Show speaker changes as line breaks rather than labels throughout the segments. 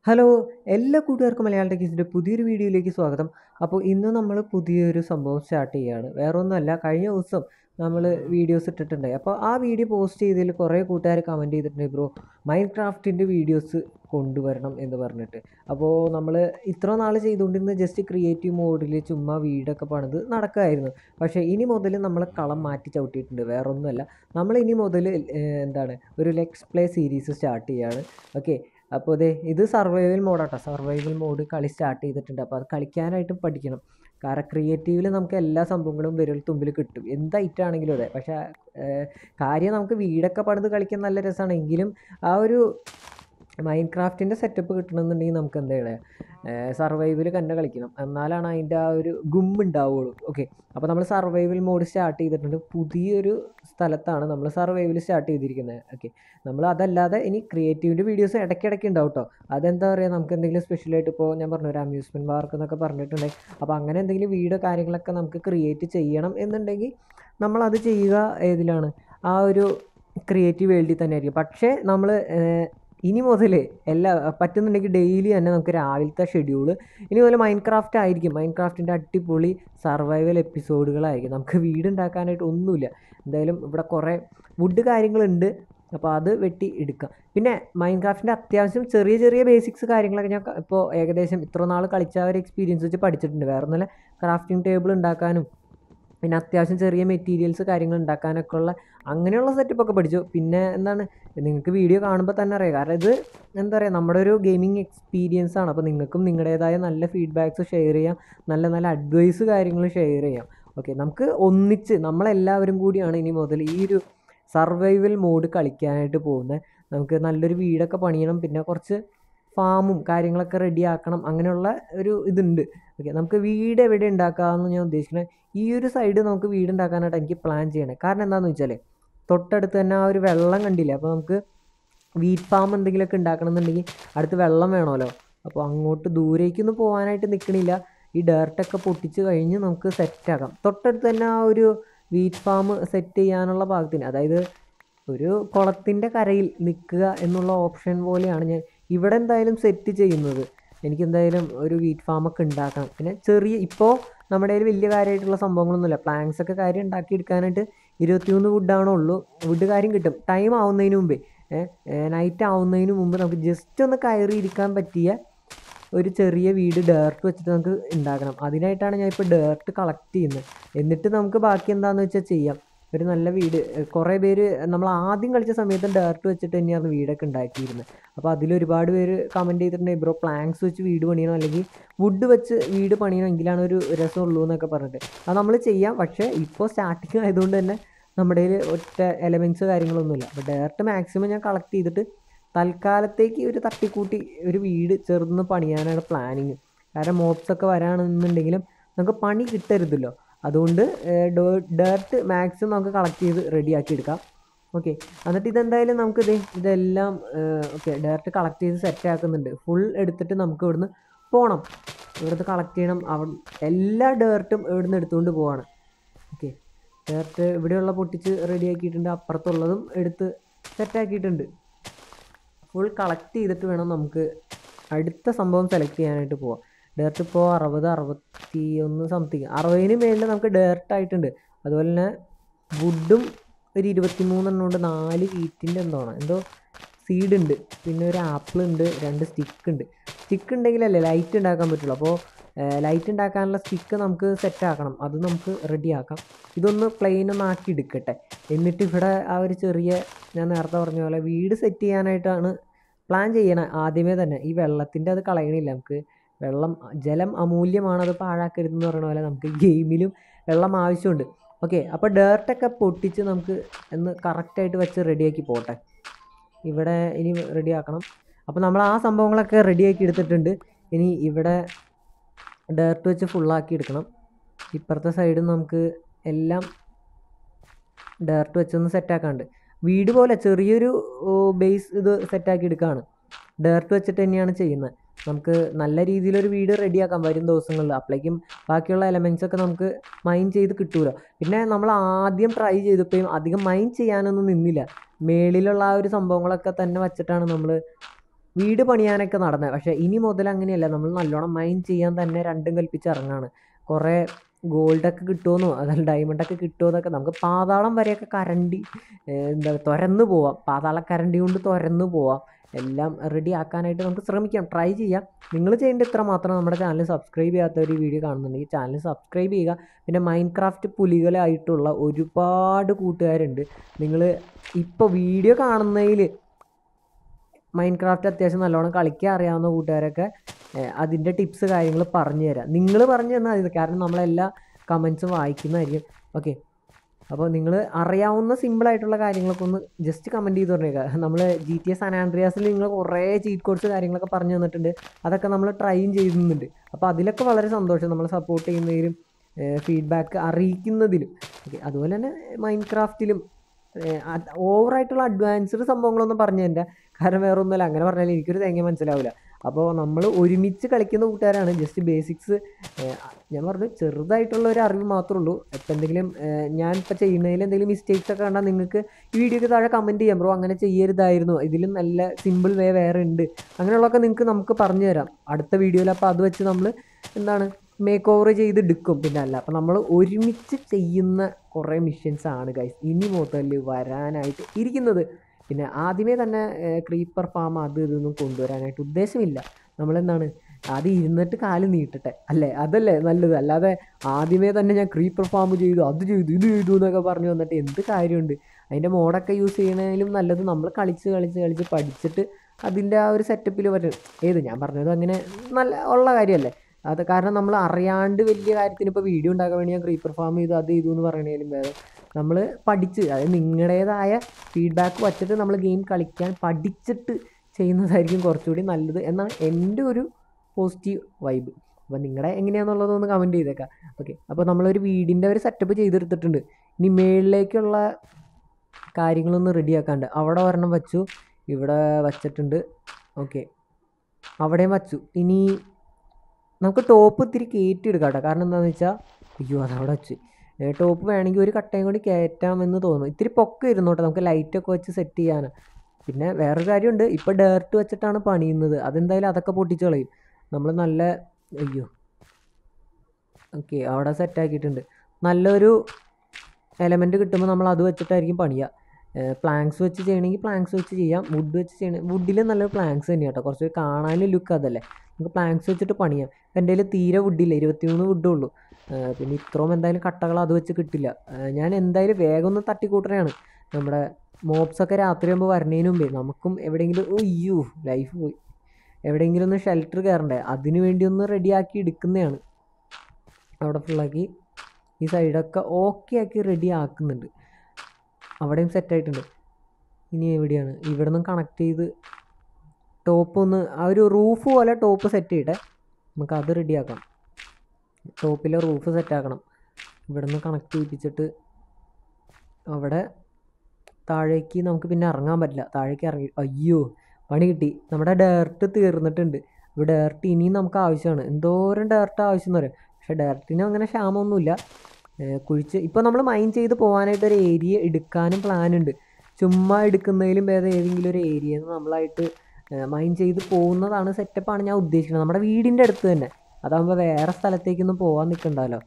Hello എല്ലാ കൂട്ടുകാർക്കും മലയാളം ടെക്കീസിൻ്റെ പുതിയൊരു വീഡിയോയിലേക്ക് സ്വാഗതം അപ്പോൾ ഇന്ന് നമ്മൾ പുതിയൊരു സംഭവം സ്റ്റാർട്ട് ചെയ്യുകയാണ് വേറെ ഒന്നുമല്ല കഴിഞ്ഞ ദിവസം നമ്മൾ വീഡിയോസ് ഇട്ടിട്ടുണ്ടായി അപ്പോൾ ആ വീഡിയോ പോസ്റ്റ് ചെയ്തതിൽ കുറേ കൂട്ടുകാർ കമൻറ്റ് ചെയ്തിട്ടുണ്ട് ബ്രോ മൈൻഡ് ക്രാഫ്റ്റിൻ്റെ വീഡിയോസ് കൊണ്ടുവരണം എന്ന് പറഞ്ഞിട്ട് അപ്പോൾ നമ്മൾ ഇത്ര നാൾ ചെയ്തുകൊണ്ടിരുന്ന ജസ്റ്റ് ക്രിയേറ്റീവ് മോഡിൽ ചുമ്മാ വീടൊക്കെ പണിത് നടക്കുമായിരുന്നു പക്ഷേ ഇനി മുതൽ നമ്മൾ കളം മാറ്റി ചവിട്ടിയിട്ടുണ്ട് വേറെ ഒന്നുമല്ല നമ്മൾ ഇനി മുതൽ എന്താണ് ഒരു ലെക്സ് പ്ലേ സീരീസ് സ്റ്റാർട്ട് ചെയ്യുകയാണ് ഓക്കെ അപ്പോൾ അതെ ഇത് സർവൈവൽ മോഡാട്ടോ സർവൈവൽ മോഡ് കളി സ്റ്റാർട്ട് ചെയ്തിട്ടുണ്ട് അപ്പോൾ അത് കളിക്കാനായിട്ട് പഠിക്കണം കാരണം ക്രിയേറ്റീവിൽ നമുക്ക് എല്ലാ സംഭവങ്ങളും വിരൽ തുമ്പിൽ കിട്ടും എന്ത് ഐറ്റം ആണെങ്കിലും അതെ പക്ഷേ ഏഹ്, കാര്യം നമുക്ക് വീടൊക്കെ പണിത് കളിക്കാൻ നല്ല രസമാണ് എങ്കിലും ആ ഒരു മൈൻഡ് ക്രാഫ്റ്റിൻ്റെ സെറ്റപ്പ് കിട്ടണമെന്നുണ്ടെങ്കിൽ നമുക്ക് എന്താ ചെയ്യുക സർവൈവൽ തന്നെ കളിക്കണം എന്നാലാണ് അതിൻ്റെ ആ ഒരു ഗുമ്മുണ്ടാവുള്ളൂ ഓക്കെ അപ്പോൾ നമ്മൾ സർവൈവൽ മോഡ് സ്റ്റാർട്ട് ചെയ്തിട്ടുണ്ട് പുതിയൊരു സ്ഥലത്താണ് നമ്മൾ സർവൈവൽ സ്റ്റാർട്ട് ചെയ്തിരിക്കുന്നത് ഓക്കെ നമ്മൾ അതല്ലാതെ ഇനി ക്രിയേറ്റീവിൻ്റെ വീഡിയോസ് ഇടയ്ക്കിടയ്ക്ക് ഉണ്ടാവും കേട്ടോ അതെന്താ പറയുക നമുക്ക് എന്തെങ്കിലും സ്പെഷ്യലായിട്ട് ഇപ്പോൾ ഞാൻ പറഞ്ഞു ഒരു അമ്യൂസ്മെൻറ്റ് പാർക്ക് എന്നൊക്കെ പറഞ്ഞിട്ടുണ്ടെങ്കിൽ അപ്പോൾ അങ്ങനെ എന്തെങ്കിലും വീഡിയോ കാര്യങ്ങളൊക്കെ നമുക്ക് ക്രിയേറ്റ് ചെയ്യണം എന്നുണ്ടെങ്കിൽ നമ്മളത് ചെയ്യുക ഏതിലാണ് ആ ഒരു ക്രിയേറ്റീവ് വേൾഡിൽ തന്നെ ആയിരിക്കും പക്ഷേ നമ്മൾ ഇനി മുതൽ എല്ലാ പറ്റുന്നുണ്ടെങ്കിൽ ഡെയിലി തന്നെ നമുക്ക് രാവിലത്തെ ഷെഡ്യൂൾ ഇനി മുതൽ മൈൻഡ് ക്രാഫ്റ്റ് ആയിരിക്കും മൈൻഡ് ക്രാഫ്റ്റിൻ്റെ അടിപൊളി സർവൈവൽ എപ്പിസോഡുകളായിരിക്കും നമുക്ക് വീടുണ്ടാക്കാനായിട്ട് ഒന്നുമില്ല എന്തായാലും ഇവിടെ കുറേ വുഡ് കാര്യങ്ങളുണ്ട് അപ്പോൾ അത് വെട്ടി എടുക്കാം പിന്നെ മൈൻഡ് ക്രാഫ്റ്റിൻ്റെ അത്യാവശ്യം ചെറിയ ചെറിയ ബേസിക്സ് കാര്യങ്ങളൊക്കെ ഞാൻ ക- ഇപ്പോൾ ഏകദേശം ഇത്ര നാൾ കളിച്ച ആ ഒരു എക്സ്പീരിയൻസ് വെച്ച് പഠിച്ചിട്ടുണ്ട് വേറെ ഒന്നുമല്ല ക്രാഫ്റ്റിംഗ് ടേബിൾ ഉണ്ടാക്കാനും പിന്നെ അത്യാവശ്യം ചെറിയ മെറ്റീരിയൽസ് കാര്യങ്ങൾ ഉണ്ടാക്കാനൊക്കെ ഉള്ള അങ്ങനെയുള്ള സെറ്റപ്പ് ഒക്കെ പഠിച്ചു പിന്നെ എന്താണ് നിങ്ങൾക്ക് വീഡിയോ കാണുമ്പോൾ തന്നെ അറിയാം കാരണം ഇത് എന്താ പറയുക നമ്മുടെ ഒരു ഗെയിമിംഗ് എക്സ്പീരിയൻസ് ആണ് അപ്പോൾ നിങ്ങൾക്കും നിങ്ങളുടേതായ നല്ല ഫീഡ്ബാക്ക്സ് ഷെയർ ചെയ്യാം നല്ല നല്ല അഡ്വൈസ് കാര്യങ്ങൾ ഷെയർ ചെയ്യാം ഓക്കെ നമുക്ക് ഒന്നിച്ച് നമ്മളെല്ലാവരും കൂടിയാണ് ഇനി മുതൽ ഈ ഒരു സർവൈവൽ മോഡ് കളിക്കാനായിട്ട് പോകുന്നത് നമുക്ക് നല്ലൊരു വീടൊക്കെ പണിയണം പിന്നെ കുറച്ച് ഫാമും കാര്യങ്ങളൊക്കെ റെഡി ആക്കണം അങ്ങനെയുള്ള ഒരു ഇതുണ്ട് ഓക്കെ നമുക്ക് വീട് എവിടെ ഉണ്ടാക്കാമെന്ന് ഞാൻ ഉദ്ദേശിക്കുന്നത് ഈ ഒരു സൈഡ് നമുക്ക് വീട് ഉണ്ടാക്കാനായിട്ട് എനിക്ക് പ്ലാൻ ചെയ്യണേ കാരണം എന്താണെന്ന് വെച്ചാൽ തൊട്ടടുത്ത് തന്നെ ആ ഒരു വെള്ളം കണ്ടില്ലേ അപ്പോൾ നമുക്ക് വീറ്റ് ഫാം എന്തെങ്കിലുമൊക്കെ ഉണ്ടാക്കണമെന്നുണ്ടെങ്കിൽ അടുത്ത് വെള്ളം വേണമല്ലോ അപ്പോൾ അങ്ങോട്ട് ദൂരേക്കൊന്നും പോകാനായിട്ട് നിൽക്കണില്ല ഈ ഡേർട്ടൊക്കെ പൊട്ടിച്ച് കഴിഞ്ഞ് നമുക്ക് സെറ്റാക്കാം തൊട്ടടുത്ത് തന്നെ ആ ഒരു വീറ്റ് ഫാം സെറ്റ് ചെയ്യാനുള്ള പാകത്തിന് അതായത് ഒരു കുളത്തിൻ്റെ കരയിൽ നിൽക്കുക എന്നുള്ള ഓപ്ഷൻ പോലെയാണ് ഞാൻ ഇവിടെ എന്തായാലും സെറ്റ് ചെയ്യുന്നത് എനിക്ക് എന്തായാലും ഒരു വീറ്റ് ഫാമൊക്കെ ഉണ്ടാക്കണം പിന്നെ ചെറിയ ഇപ്പോൾ നമ്മുടെ കയ്യിൽ വലിയ കാര്യമായിട്ടുള്ള സംഭവങ്ങളൊന്നുമില്ല പ്ലാങ്സ് ഒക്കെ കാര്യം ഉണ്ടാക്കിയെടുക്കാനായിട്ട് ഇരുപത്തിമൂന്ന് വുഡാണേ ഉള്ളൂ വുഡ് കാര്യം കിട്ടും ടൈം ആവുന്നതിന് മുമ്പേ നൈറ്റ് ആവുന്നതിന് മുമ്പ് നമുക്ക് ജസ്റ്റ് ഒന്ന് കയറി ഇരിക്കാൻ പറ്റിയ ഒരു ചെറിയ വീട് ഡേർട്ട് വെച്ചിട്ട് നമുക്ക് ഉണ്ടാക്കണം അതിനായിട്ടാണ് ഞാൻ ഇപ്പോൾ ഡേർട്ട് കളക്ട് ചെയ്യുന്നത് എന്നിട്ട് നമുക്ക് ബാക്കി എന്താണെന്ന് വെച്ചാൽ ചെയ്യാം ഒരു നല്ല വീട് ഏഹ് കുറേ പേര് നമ്മൾ ആദ്യം കളിച്ച സമയത്ത് ഡേർട്ട് വെച്ചിട്ട് തന്നെയാണ് വീടൊക്കെ ഉണ്ടാക്കിയിരുന്നത് അപ്പോൾ അതിൽ ഒരുപാട് പേര് കമൻറ്റ് ചെയ്തിട്ടുണ്ടെങ്കിൽ ബ്രോ പ്ലാങ്സ് വെച്ച് വീട് പണിയണം അല്ലെങ്കിൽ വുഡ് വെച്ച് വീട് പണിയണം എങ്കിലാണ് ഒരു രസമുള്ളൂ എന്നൊക്കെ പറഞ്ഞിട്ട് അത് നമ്മൾ ചെയ്യാം പക്ഷേ ഇപ്പോൾ സ്റ്റാർട്ടിങ് ആയതുകൊണ്ട് തന്നെ നമ്മുടെ കയ്യിൽ ഒറ്റ എലമെൻറ്റ്സ് കാര്യങ്ങളൊന്നുമില്ല അപ്പോൾ ഡയറക്റ്റ് മാക്സിമം ഞാൻ കളക്ട് ചെയ്തിട്ട് തൽക്കാലത്തേക്ക് ഒരു തട്ടിക്കൂട്ടി ഒരു വീട് ചെറുന്ന് പണിയാനാണ് പ്ലാനിങ് കാരണം മോപ്സ് ഒക്കെ വരാണെന്നുണ്ടെങ്കിലും നമുക്ക് പണി കിട്ടരുതല്ലോ അതുകൊണ്ട് ഡേർട്ട് മാക്സിമം നമുക്ക് കളക്ട് ചെയ്ത് റെഡിയാക്കി എടുക്കാം ഓക്കെ എന്നിട്ട് ഇതെന്തായാലും നമുക്ക് ഇത് ഇതെല്ലാം ഓക്കെ ഡയറക്റ്റ് കളക്ട് ചെയ്ത് സെറ്റ് ആക്കുന്നുണ്ട് ഫുൾ എടുത്തിട്ട് നമുക്ക് ഇവിടുന്ന് പോകണം ഇവിടുന്ന് കളക്ട് ചെയ്യണം അവിടെ എല്ലാ ഡേർട്ടും ഇവിടുന്ന് എടുത്തുകൊണ്ട് പോവാണ് ഓക്കെ ഡയറക്റ്റ് ഇവിടെയുള്ള പൊട്ടിച്ച് റെഡിയാക്കിയിട്ടുണ്ട് അപ്പുറത്തുള്ളതും എടുത്ത് സെറ്റാക്കിയിട്ടുണ്ട് ഫുൾ കളക്ട് ചെയ്തിട്ട് വേണം നമുക്ക് അടുത്ത സംഭവം സെലക്ട് ചെയ്യാനായിട്ട് പോവാം ഡയറക്റ്റ് ഇപ്പോൾ അറുപത് അറുപത്തി ഒന്ന് സംതിങ് അറുപതിന് മേളിൽ നമുക്ക് ഡയറക്റ്റ് ആയിട്ടുണ്ട് അതുപോലെ തന്നെ വുഡും ഒരു ഇരുപത്തി മൂന്നെണ്ണം ഉണ്ട് നാല് വീറ്റിൻ്റെ എന്തോണം എന്തോ സീഡ് ഉണ്ട് പിന്നെ ഒരു ആപ്പിൾ ഉണ്ട് രണ്ട് സ്റ്റിക്ക് ഉണ്ട് സ്റ്റിക്ക് ഉണ്ടെങ്കിലല്ലേ ലൈറ്റ് ഉണ്ടാക്കാൻ പറ്റുള്ളൂ അപ്പോൾ ലൈറ്റ് ഉണ്ടാക്കാനുള്ള സ്റ്റിക്ക് നമുക്ക് സെറ്റ് ആക്കണം അത് നമുക്ക് റെഡി ആക്കാം ഇതൊന്ന് പ്ലെയിൻ ഒന്ന് ആക്കി എടുക്കട്ടെ എന്നിട്ട് ഇവിടെ ആ ഒരു ചെറിയ ഞാൻ നേരത്തെ പറഞ്ഞ പോലെ വീട് സെറ്റ് ചെയ്യാനായിട്ടാണ് പ്ലാൻ ചെയ്യണേ ആദ്യമേ തന്നെ ഈ വെള്ളത്തിൻ്റെ അത് കളയണില്ല നമുക്ക് വെള്ളം ജലം അമൂല്യമാണ് അത് പാഴാക്കരുതെന്ന് പറയുന്ന പോലെ നമുക്ക് ഗെയിമിലും വെള്ളം ആവശ്യമുണ്ട് ഓക്കെ അപ്പോൾ ഡേർട്ടൊക്കെ പൊട്ടിച്ച് നമുക്ക് ഒന്ന് കറക്റ്റായിട്ട് വെച്ച് റെഡിയാക്കി പോട്ടെ ഇവിടെ ഇനി റെഡിയാക്കണം അപ്പോൾ നമ്മൾ ആ സംഭവങ്ങളൊക്കെ റെഡിയാക്കി എടുത്തിട്ടുണ്ട് ഇനി ഇവിടെ ഡേർട്ട് വെച്ച് ഫുള്ളാക്കി എടുക്കണം ഇപ്പുറത്തെ സൈഡ് നമുക്ക് എല്ലാം ഡേർട്ട് വെച്ചൊന്ന് സെറ്റാക്കാണ്ട് വീട് പോലെ ചെറിയൊരു ബേസ് ഇത് സെറ്റാക്കി എടുക്കുകയാണ് ഡേർട്ട് വെച്ചിട്ട് തന്നെയാണ് ചെയ്യുന്നത് നമുക്ക് നല്ല രീതിയിലൊരു വീട് റെഡിയാക്കാം വരും ദിവസങ്ങളിൽ അപ്പോഴേക്കും ബാക്കിയുള്ള എലമെൻസ് ഒക്കെ നമുക്ക് മൈൻ ചെയ്ത് കിട്ടൂല പിന്നെ നമ്മൾ ആദ്യം ട്രൈ ചെയ്തപ്പോഴും അധികം മൈൻ ചെയ്യാനൊന്നും നിന്നില്ല മേളിലുള്ള ആ ഒരു സംഭവങ്ങളൊക്കെ തന്നെ വച്ചിട്ടാണ് നമ്മൾ വീട് പണിയാനൊക്കെ നടന്നത് പക്ഷേ ഇനി മുതൽ അങ്ങനെയല്ല നമ്മൾ നല്ലോണം മൈൻ ചെയ്യാൻ തന്നെ രണ്ടും കൽപ്പിച്ച് ഇറങ്ങാണ് കുറേ ഗോൾഡൊക്കെ കിട്ടുമെന്നോ അതല്ല ഡയമണ്ടൊക്കെ കിട്ടുമെന്നൊക്കെ നമുക്ക് പാതാളം വരെയൊക്കെ കരണ്ടി ഏഹ് എന്താ തുരന്ന് പോവാം പാതാള കരണ്ടി കൊണ്ട് തുരന്ന് പോവാം എല്ലാം റെഡി ആക്കാനായിട്ട് നമുക്ക് ശ്രമിക്കാം ട്രൈ ചെയ്യാം നിങ്ങൾ ചെയ്യേണ്ട ഇത്ര മാത്രം നമ്മുടെ ചാനൽ സബ്സ്ക്രൈബ് ചെയ്യാത്ത ഒരു വീഡിയോ കാണുന്നുണ്ടെങ്കിൽ ചാനൽ സബ്സ്ക്രൈബ് ചെയ്യുക പിന്നെ മൈൻഡ് ക്രാഫ്റ്റ് പുലികളായിട്ടുള്ള ഒരുപാട് കൂട്ടുകാരുണ്ട് നിങ്ങൾ ഇപ്പോൾ വീഡിയോ കാണുന്നതിൽ മൈൻഡ് ക്രാഫ്റ്റ് അത്യാവശ്യം നല്ലോണം കളിക്കാൻ അറിയാവുന്ന കൂട്ടുകാരൊക്കെ ഏഹ് അതിൻ്റെ ടിപ്സ് കാര്യങ്ങൾ പറഞ്ഞു തരാം നിങ്ങൾ പറഞ്ഞു തന്നാൽ മതി കാരണം നമ്മളെല്ലാ കമൻസും വായിക്കുന്നതായിരിക്കും ഓക്കെ അപ്പോൾ നിങ്ങൾ അറിയാവുന്ന സിമ്പിളായിട്ടുള്ള കാര്യങ്ങളൊക്കെ ഒന്ന് ജസ്റ്റ് കമൻറ്റ് ചെയ്ത് പറഞ്ഞേക്കുക നമ്മൾ ജി ടി എസ് അനാൻഡ്രിയാസിൽ നിങ്ങൾ കുറേ ചീറ്റ് കോഡ്സ് കാര്യങ്ങളൊക്കെ പറഞ്ഞു തന്നിട്ടുണ്ട് അതൊക്കെ നമ്മൾ ട്രൈയും ചെയ്യുന്നുണ്ട് അപ്പോൾ അതിലൊക്കെ വളരെ സന്തോഷം നമ്മൾ സപ്പോർട്ട് ചെയ്യുന്നതിലും ഫീഡ്ബാക്ക് അറിയിക്കുന്നതിലും ഓക്കെ അതുപോലെ തന്നെ മൈൻഡ് ക്രാഫ്റ്റിലും ഓവറായിട്ടുള്ള അഡ്വാൻസ്ഡ് സംഭവങ്ങളൊന്നും പറഞ്ഞു തരണ്ട കാരണം വേറെ ഒന്നുമല്ല അങ്ങനെ പറഞ്ഞാൽ എനിക്കൊരു തേങ്ങ മനസ്സിലാവില്ല അപ്പോൾ നമ്മൾ ഒരുമിച്ച് കളിക്കുന്ന കൂട്ടുകാരാണ് ജസ്റ്റ് ബേസിക്സ് ഞാൻ പറഞ്ഞു ചെറുതായിട്ടുള്ള ഒരു അറിവ് മാത്രമേ ഉള്ളൂ ഇപ്പം എന്തെങ്കിലും ഏഹ് ഞാൻ ഇപ്പോൾ ചെയ്യുന്നതിൽ എന്തെങ്കിലും മിസ്റ്റേക്സ് ഒക്കെ കണ്ടാൽ നിങ്ങൾക്ക് ഈ വീഡിയോക്ക് താഴെ കമൻറ്റ് ചെയ്യാം ബ്രോ അങ്ങനെ ചെയ്യരുതായിരുന്നു ഇതിലും നല്ല സിമ്പിൾ വേ വേറെ ഉണ്ട് അങ്ങനെയുള്ളതൊക്കെ നിങ്ങൾക്ക് നമുക്ക് പറഞ്ഞു തരാം അടുത്ത വീഡിയോയിൽ അപ്പോൾ അത് വെച്ച് നമ്മൾ എന്താണ് മേക്ക് ഓവർ ചെയ്ത് എടുക്കും പിന്നെ അല്ല അപ്പോൾ നമ്മൾ ഒരുമിച്ച് ചെയ്യുന്ന കുറേ മിഷൻസ് ആണ് ഗൈസ് ഇനി മുതൽ വരാനായിട്ട് ഇരിക്കുന്നത് പിന്നെ ആദ്യമേ തന്നെ ക്രീപ്പർ ഫാം അത് ഇതൊന്നും കൊണ്ടുവരാനായിട്ട് ഉദ്ദേശമില്ല നമ്മളെന്താണ് ആദ്യം ഇരുന്നിട്ട് കാല് നീട്ടട്ടെ അല്ലേ അതല്ലേ നല്ലത് അല്ലാതെ ആദ്യമേ തന്നെ ഞാൻ ക്രീപ്പർ ഫാം ചെയ്തു അത് ചെയ്തു ഇത് ചെയ്തു എന്നൊക്കെ പറഞ്ഞു വന്നിട്ട് എന്ത് കാര്യമുണ്ട് അതിൻ്റെ മോഡൊക്കെ യൂസ് ചെയ്യണതിലും നല്ലത് നമ്മൾ കളിച്ച് കളിച്ച് കളിച്ച് പഠിച്ചിട്ട് അതിൻ്റെ ആ ഒരു സെറ്റപ്പിൽ പറ്റും ഏത് ഞാൻ പറഞ്ഞത് അങ്ങനെ നല്ല ഉള്ള കാര്യമല്ലേ അത് കാരണം നമ്മൾ അറിയാണ്ട് വലിയ കാര്യത്തിന് ഇപ്പോൾ വീഡിയോ ഉണ്ടാക്കാൻ വേണ്ടി ഞാൻ ക്രീപ്പർ ഫാം ചെയ്തു അത് ചെയ്തു എന്ന് പറയണേലും വേറെ നമ്മൾ പഠിച്ച് അതായത് നിങ്ങളുടേതായ ഫീഡ്ബാക്ക് വച്ചിട്ട് നമ്മൾ ഗെയിം കളിക്കാൻ പഠിച്ചിട്ട് ചെയ്യുന്നതായിരിക്കും കുറച്ചുകൂടി നല്ലത് എന്നാണ് എൻ്റെ ഒരു പോസിറ്റീവ് വൈബ് അപ്പോൾ നിങ്ങളുടെ എങ്ങനെയാണെന്നുള്ളതൊന്ന് കമൻറ്റ് ചെയ്തേക്കാം ഓക്കെ അപ്പോൾ നമ്മളൊരു വീടിൻ്റെ ഒരു സെറ്റപ്പ് ചെയ്തെടുത്തിട്ടുണ്ട് ഇനി മേളിലേക്കുള്ള കാര്യങ്ങളൊന്ന് റെഡിയാക്കാണ്ട് അവിടെ ഒരെണ്ണം വച്ചു ഇവിടെ വച്ചിട്ടുണ്ട് ഓക്കെ അവിടെയും വച്ചു ഇനി നമുക്ക് ടോപ്പ് ഇത്തിരി കയറ്റി എടുക്കാം കേട്ടോ കാരണം എന്താണെന്ന് വെച്ചാൽ അയ്യോ അതവിടെ വെച്ച് ടോപ്പ് വേണമെങ്കിൽ ഒരു കട്ടയും കൂടി കയറ്റാമെന്ന് തോന്നുന്നു ഇത്തിരി പൊക്കം ഇരുന്നോട്ടെ നമുക്ക് ലൈറ്റൊക്കെ വെച്ച് സെറ്റ് ചെയ്യാൻ പിന്നെ വേറൊരു കാര്യമുണ്ട് ഇപ്പോൾ ഡേർട്ട് വെച്ചിട്ടാണ് പണിയുന്നത് അതെന്തായാലും അതൊക്കെ പൊട്ടിച്ച് കളയും നമ്മൾ നല്ല അയ്യോ ഓക്കെ അവിടെ സെറ്റ് ആക്കിയിട്ടുണ്ട് നല്ലൊരു എലമെൻറ്റ് കിട്ടുമ്പോൾ നമ്മൾ അത് വെച്ചിട്ടായിരിക്കും പണിയുക പ്ലാങ്ക്സ് വെച്ച് ചെയ്യണമെങ്കിൽ പ്ലാങ്ക്സ് വെച്ച് ചെയ്യാം വുഡ് വെച്ച് ചെയ്യണ വുഡിൽ നല്ലൊരു പ്ലാങ്ക്സ് തന്നെയാണ് കേട്ടോ കുറച്ച് കാണാനും ലുക്ക് അതല്ലേ നമുക്ക് പ്ലാങ്ക്സ് വെച്ചിട്ട് പണിയാം എൻ്റെ കയ്യിൽ തീരെ വുഡില്ല ഇരുപത്തിമൂന്ന് വുഡേ ഉള്ളൂ ഏഹ് പിന്നെ ഇത്രയും എന്തായാലും കട്ടകൾ അത് വെച്ച് കിട്ടില്ല ഏഹ് ഞാൻ എന്തായാലും വേഗം ഒന്ന് തട്ടിക്കൂട്ടണയാണ് നമ്മുടെ മോപ്സൊക്കെ രാത്രി ആകുമ്പോൾ വരണേന് മുമ്പേ നമുക്കും എവിടെയെങ്കിലും ഓ അയ്യോ ലൈഫ് പോയി എവിടെയെങ്കിലും ഒന്ന് ഷെൽട്ടർ കയറണ്ടേ അതിന് വേണ്ടി ഒന്ന് റെഡിയാക്കി എടുക്കുന്നതാണ് അവിടെ ഫുള്ളാക്കി ഈ സൈഡൊക്കെ ഓക്കെ ആക്കി റെഡി ആക്കുന്നുണ്ട് അവിടെയും സെറ്റായിട്ടുണ്ട് ഇനി എവിടെയാണ് ഇവിടെ നിന്നും കണക്ട് ചെയ്ത് ടോപ്പ് ഒന്ന് ആ ഒരു റൂഫ് പോലെ ടോപ്പ് സെറ്റ് ചെയ്യട്ടെ നമുക്ക് അത് റെഡിയാക്കാം ടോപ്പിലെ റൂഫ് സെറ്റാക്കണം ഇവിടെ നിന്ന് കണക്ട് ചെയ്യിപ്പിച്ചിട്ട് അവിടെ താഴേക്ക് നമുക്ക് പിന്നെ ഇറങ്ങാൻ പറ്റില്ല താഴേക്ക് ഇറങ്ങി അയ്യോ പണി കിട്ടി നമ്മുടെ ഡയറക്റ്റ് തീർന്നിട്ടുണ്ട് ഇപ്പോൾ ഡയറക്റ്റ് ഇനിയും നമുക്ക് ആവശ്യമാണ് എന്തോരം ഡയറക്റ്റ് ആവശ്യം എന്ന് പറയാം പക്ഷേ ഡയറക്റ്റിന് അങ്ങനെ ക്ഷാമമൊന്നുമില്ല ഏഹ് കുഴിച്ച് ഇപ്പോൾ നമ്മൾ മൈൻ ചെയ്ത് പോകാനായിട്ട് ഒരു ഏരിയ എടുക്കാനും പ്ലാൻ ഉണ്ട് ചുമ്മാ എടുക്കുന്നതിലും ഭേദം ഏതെങ്കിലും ഒരു ഏരിയയിൽ നിന്ന് നമ്മളായിട്ട് മൈൻ ചെയ്ത് പോകുന്നതാണ് സെറ്റപ്പാണ് ഞാൻ ഉദ്ദേശിക്കുന്നത് നമ്മുടെ വീടിൻ്റെ അടുത്ത് തന്നെ അതാകുമ്പോൾ വേറെ സ്ഥലത്തേക്കൊന്നും പോകാൻ നിൽക്കണ്ടല്ലോ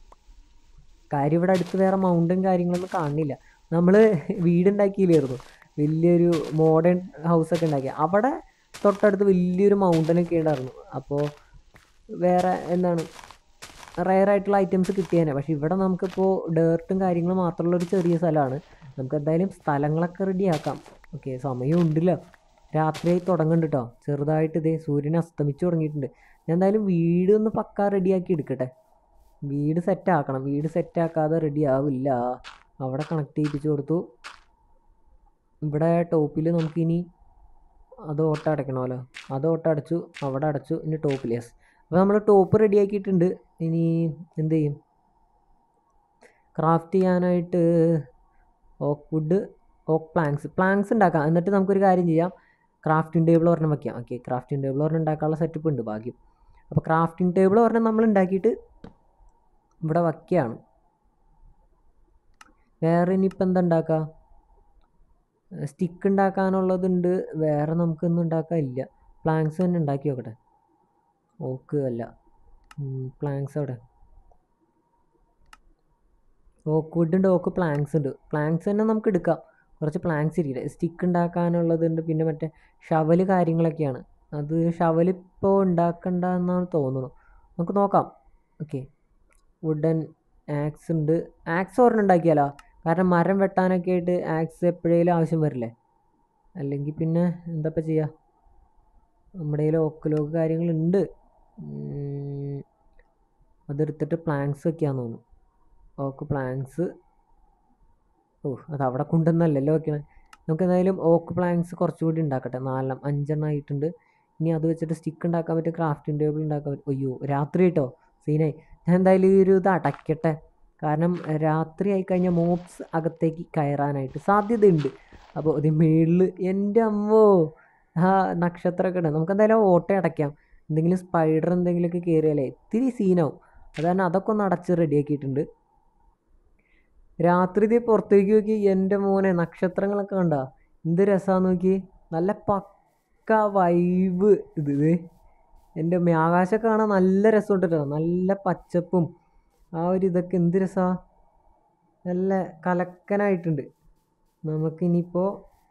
കാര്യം ഇവിടെ അടുത്ത് വേറെ മൗണ്ടൻ കാര്യങ്ങളൊന്നും കാണില്ല നമ്മൾ വീടുണ്ടാക്കിയില്ലായിരുന്നു വലിയൊരു മോഡേൺ ഹൗസൊക്കെ ഉണ്ടാക്കി അവിടെ തൊട്ടടുത്ത് വലിയൊരു മൗണ്ടനൊക്കെ ഉണ്ടായിരുന്നു അപ്പോൾ വേറെ എന്താണ് റയർ ആയിട്ടുള്ള ഐറ്റംസ് കിട്ടിയേനെ പക്ഷേ ഇവിടെ നമുക്കിപ്പോൾ ഡേർട്ടും കാര്യങ്ങളും മാത്രമുള്ള ഒരു ചെറിയ സ്ഥലമാണ് നമുക്ക് എന്തായാലും സ്ഥലങ്ങളൊക്കെ റെഡിയാക്കാം ഓക്കെ സമയം ഉണ്ടല്ലോ രാത്രിയായി തുടങ്ങുന്നുണ്ട് കേട്ടോ ചെറുതായിട്ട് ഇതേ സൂര്യൻ അസ്തമിച്ച് തുടങ്ങിയിട്ടുണ്ട് ഞാൻ എന്തായാലും വീട് ഒന്ന് പക്കാ റെഡിയാക്കി എടുക്കട്ടെ വീട് സെറ്റ് ആക്കണം വീട് സെറ്റ് ആക്കാതെ റെഡി ആവില്ല അവിടെ കണക്ട് ചെയ്യിപ്പിച്ച് കൊടുത്തു ഇവിടെ ടോപ്പിൽ നമുക്കിനി അത് ഓട്ട അടയ്ക്കണമല്ലോ അത് ഓട്ട അടച്ചു അവിടെ അടച്ചു ഇനി ടോപ്പിൽ യെസ് അപ്പോൾ നമ്മൾ ടോപ്പ് റെഡി ആക്കിയിട്ടുണ്ട് ഇനി എന്ത് ചെയ്യും ക്രാഫ്റ്റ് ചെയ്യാനായിട്ട് oak wood oak planks planks ഉണ്ടാക്കാം എന്നിട്ട് നമുക്കൊരു കാര്യം ചെയ്യാം ക്രാഫ്റ്റിംഗ് ടേബിൾ ഒരെണ്ണം വയ്ക്കാം ഓക്കെ ക്രാഫ്റ്റിംഗ് ടേബിൾ ഒരെണ്ണം ഉണ്ടാക്കാനുള്ള സെറ്റപ്പ് ഉണ്ട് ഭാഗ്യം അപ്പോൾ ക്രാഫ്റ്റിംഗ് ടേബിൾ ഒരെണ്ണം നമ്മൾ ഉണ്ടാക്കിയിട്ട് ഇവിടെ വയ്ക്കുകയാണ് വേറെ ഇനിയിപ്പോൾ എന്താ ഉണ്ടാക്കുക സ്റ്റിക്ക് ഉണ്ടാക്കാനുള്ളതുണ്ട് വേറെ നമുക്കൊന്നും ഉണ്ടാക്കാൻ ഇല്ല പ്ലാങ്ക്സ് തന്നെ ഉണ്ടാക്കി നോക്കട്ടെ ഓക്ക് അല്ല പ്ലാങ്ക്സ് അവിടെ ഓക്ക് വുഡ് ഉണ്ട് ഓക്ക് പ്ലാങ്ക്സ് ഉണ്ട് പ്ലാങ്ക്സ് തന്നെ നമുക്ക് എടുക്കാം കുറച്ച് പ്ലാങ്ക്സ് ഇരിക്കട്ടെ സ്റ്റിക്ക് ഉണ്ടാക്കാനുള്ളതുണ്ട് പിന്നെ മറ്റേ ഷവല് കാര്യങ്ങളൊക്കെയാണ് അത് ഷവൽ ഇപ്പോൾ ഉണ്ടാക്കണ്ട എന്നാണ് തോന്നുന്നു നമുക്ക് നോക്കാം ഓക്കെ വുഡൻ ആക്സ് ഉണ്ട് ആക്സ് ഒരെണ്ണം ഉണ്ടാക്കിയാലോ കാരണം മരം വെട്ടാനൊക്കെ ആയിട്ട് ആക്സ് എപ്പോഴേലും ആവശ്യം വരില്ലേ അല്ലെങ്കിൽ പിന്നെ എന്താ ഇപ്പം ചെയ്യുക നമ്മുടെ കയ്യിൽ ഓക്കലോക്ക് കാര്യങ്ങളുണ്ട് ഉം, അതെടുത്തിട്ട് പ്ലാങ്ക്സ് വെക്കാന്ന് തോന്നുന്നു ഓക്ക് പ്ലാങ്ക്സ് ഓ അത് അവിടെ കൊണ്ടുവന്നല്ലല്ലോ വെക്കണേ നമുക്ക് എന്തായാലും ഓക്ക് പ്ലാങ്ക്സ് കുറച്ചുകൂടി ഉണ്ടാക്കട്ടെ നാലെണ്ണം അഞ്ചെണ്ണം ആയിട്ടുണ്ട് ഇനി അത് വെച്ചിട്ട് സ്റ്റിക്ക് ഉണ്ടാക്കാൻ പറ്റും ക്രാഫ്റ്റിംഗ് ടേബിൾ ഉണ്ടാക്കാൻ പറ്റും അയ്യോ രാത്രി കേട്ടോ സീനായി ഞാൻ എന്തായാലും ഈ ഒരു ഇത് അടയ്ക്കട്ടെ കാരണം രാത്രി ആയി കഴിഞ്ഞാൽ മോപ്സ് അകത്തേക്ക് കയറാനായിട്ട് സാധ്യതയുണ്ട് അപ്പോൾ ഇത് മേളിൽ എൻ്റെ അമ്മോ ആ നക്ഷത്രമൊക്കെ ഉണ്ട് നമുക്ക് എന്തായാലും ഓട്ട അടയ്ക്കാം എന്തെങ്കിലും സ്പൈഡർ എന്തെങ്കിലുമൊക്കെ കയറിയാലേ ഇത്തിരി സീനാവും അത് കാരണം അതൊക്കെ ഒന്ന് അടച്ച് റെഡിയാക്കിയിട്ടുണ്ട് രാത്രി ഇത് പുറത്തേക്ക് നോക്കി എൻ്റെ മോനെ നക്ഷത്രങ്ങളൊക്കെ കണ്ടാ എന്ത് രസമാന്ന് നോക്കി നല്ല പക്ക വൈബ് ഇത് ഇത് എൻ്റെ അമ്മേ ആകാശമൊക്കെ കാണാൻ നല്ല രസമുണ്ട് കേട്ടോ നല്ല പച്ചപ്പും ആ ഒരു ഇതൊക്കെ എന്ത് രസാ നല്ല കലക്കനായിട്ടുണ്ട് നമുക്കിനിയിപ്പോൾ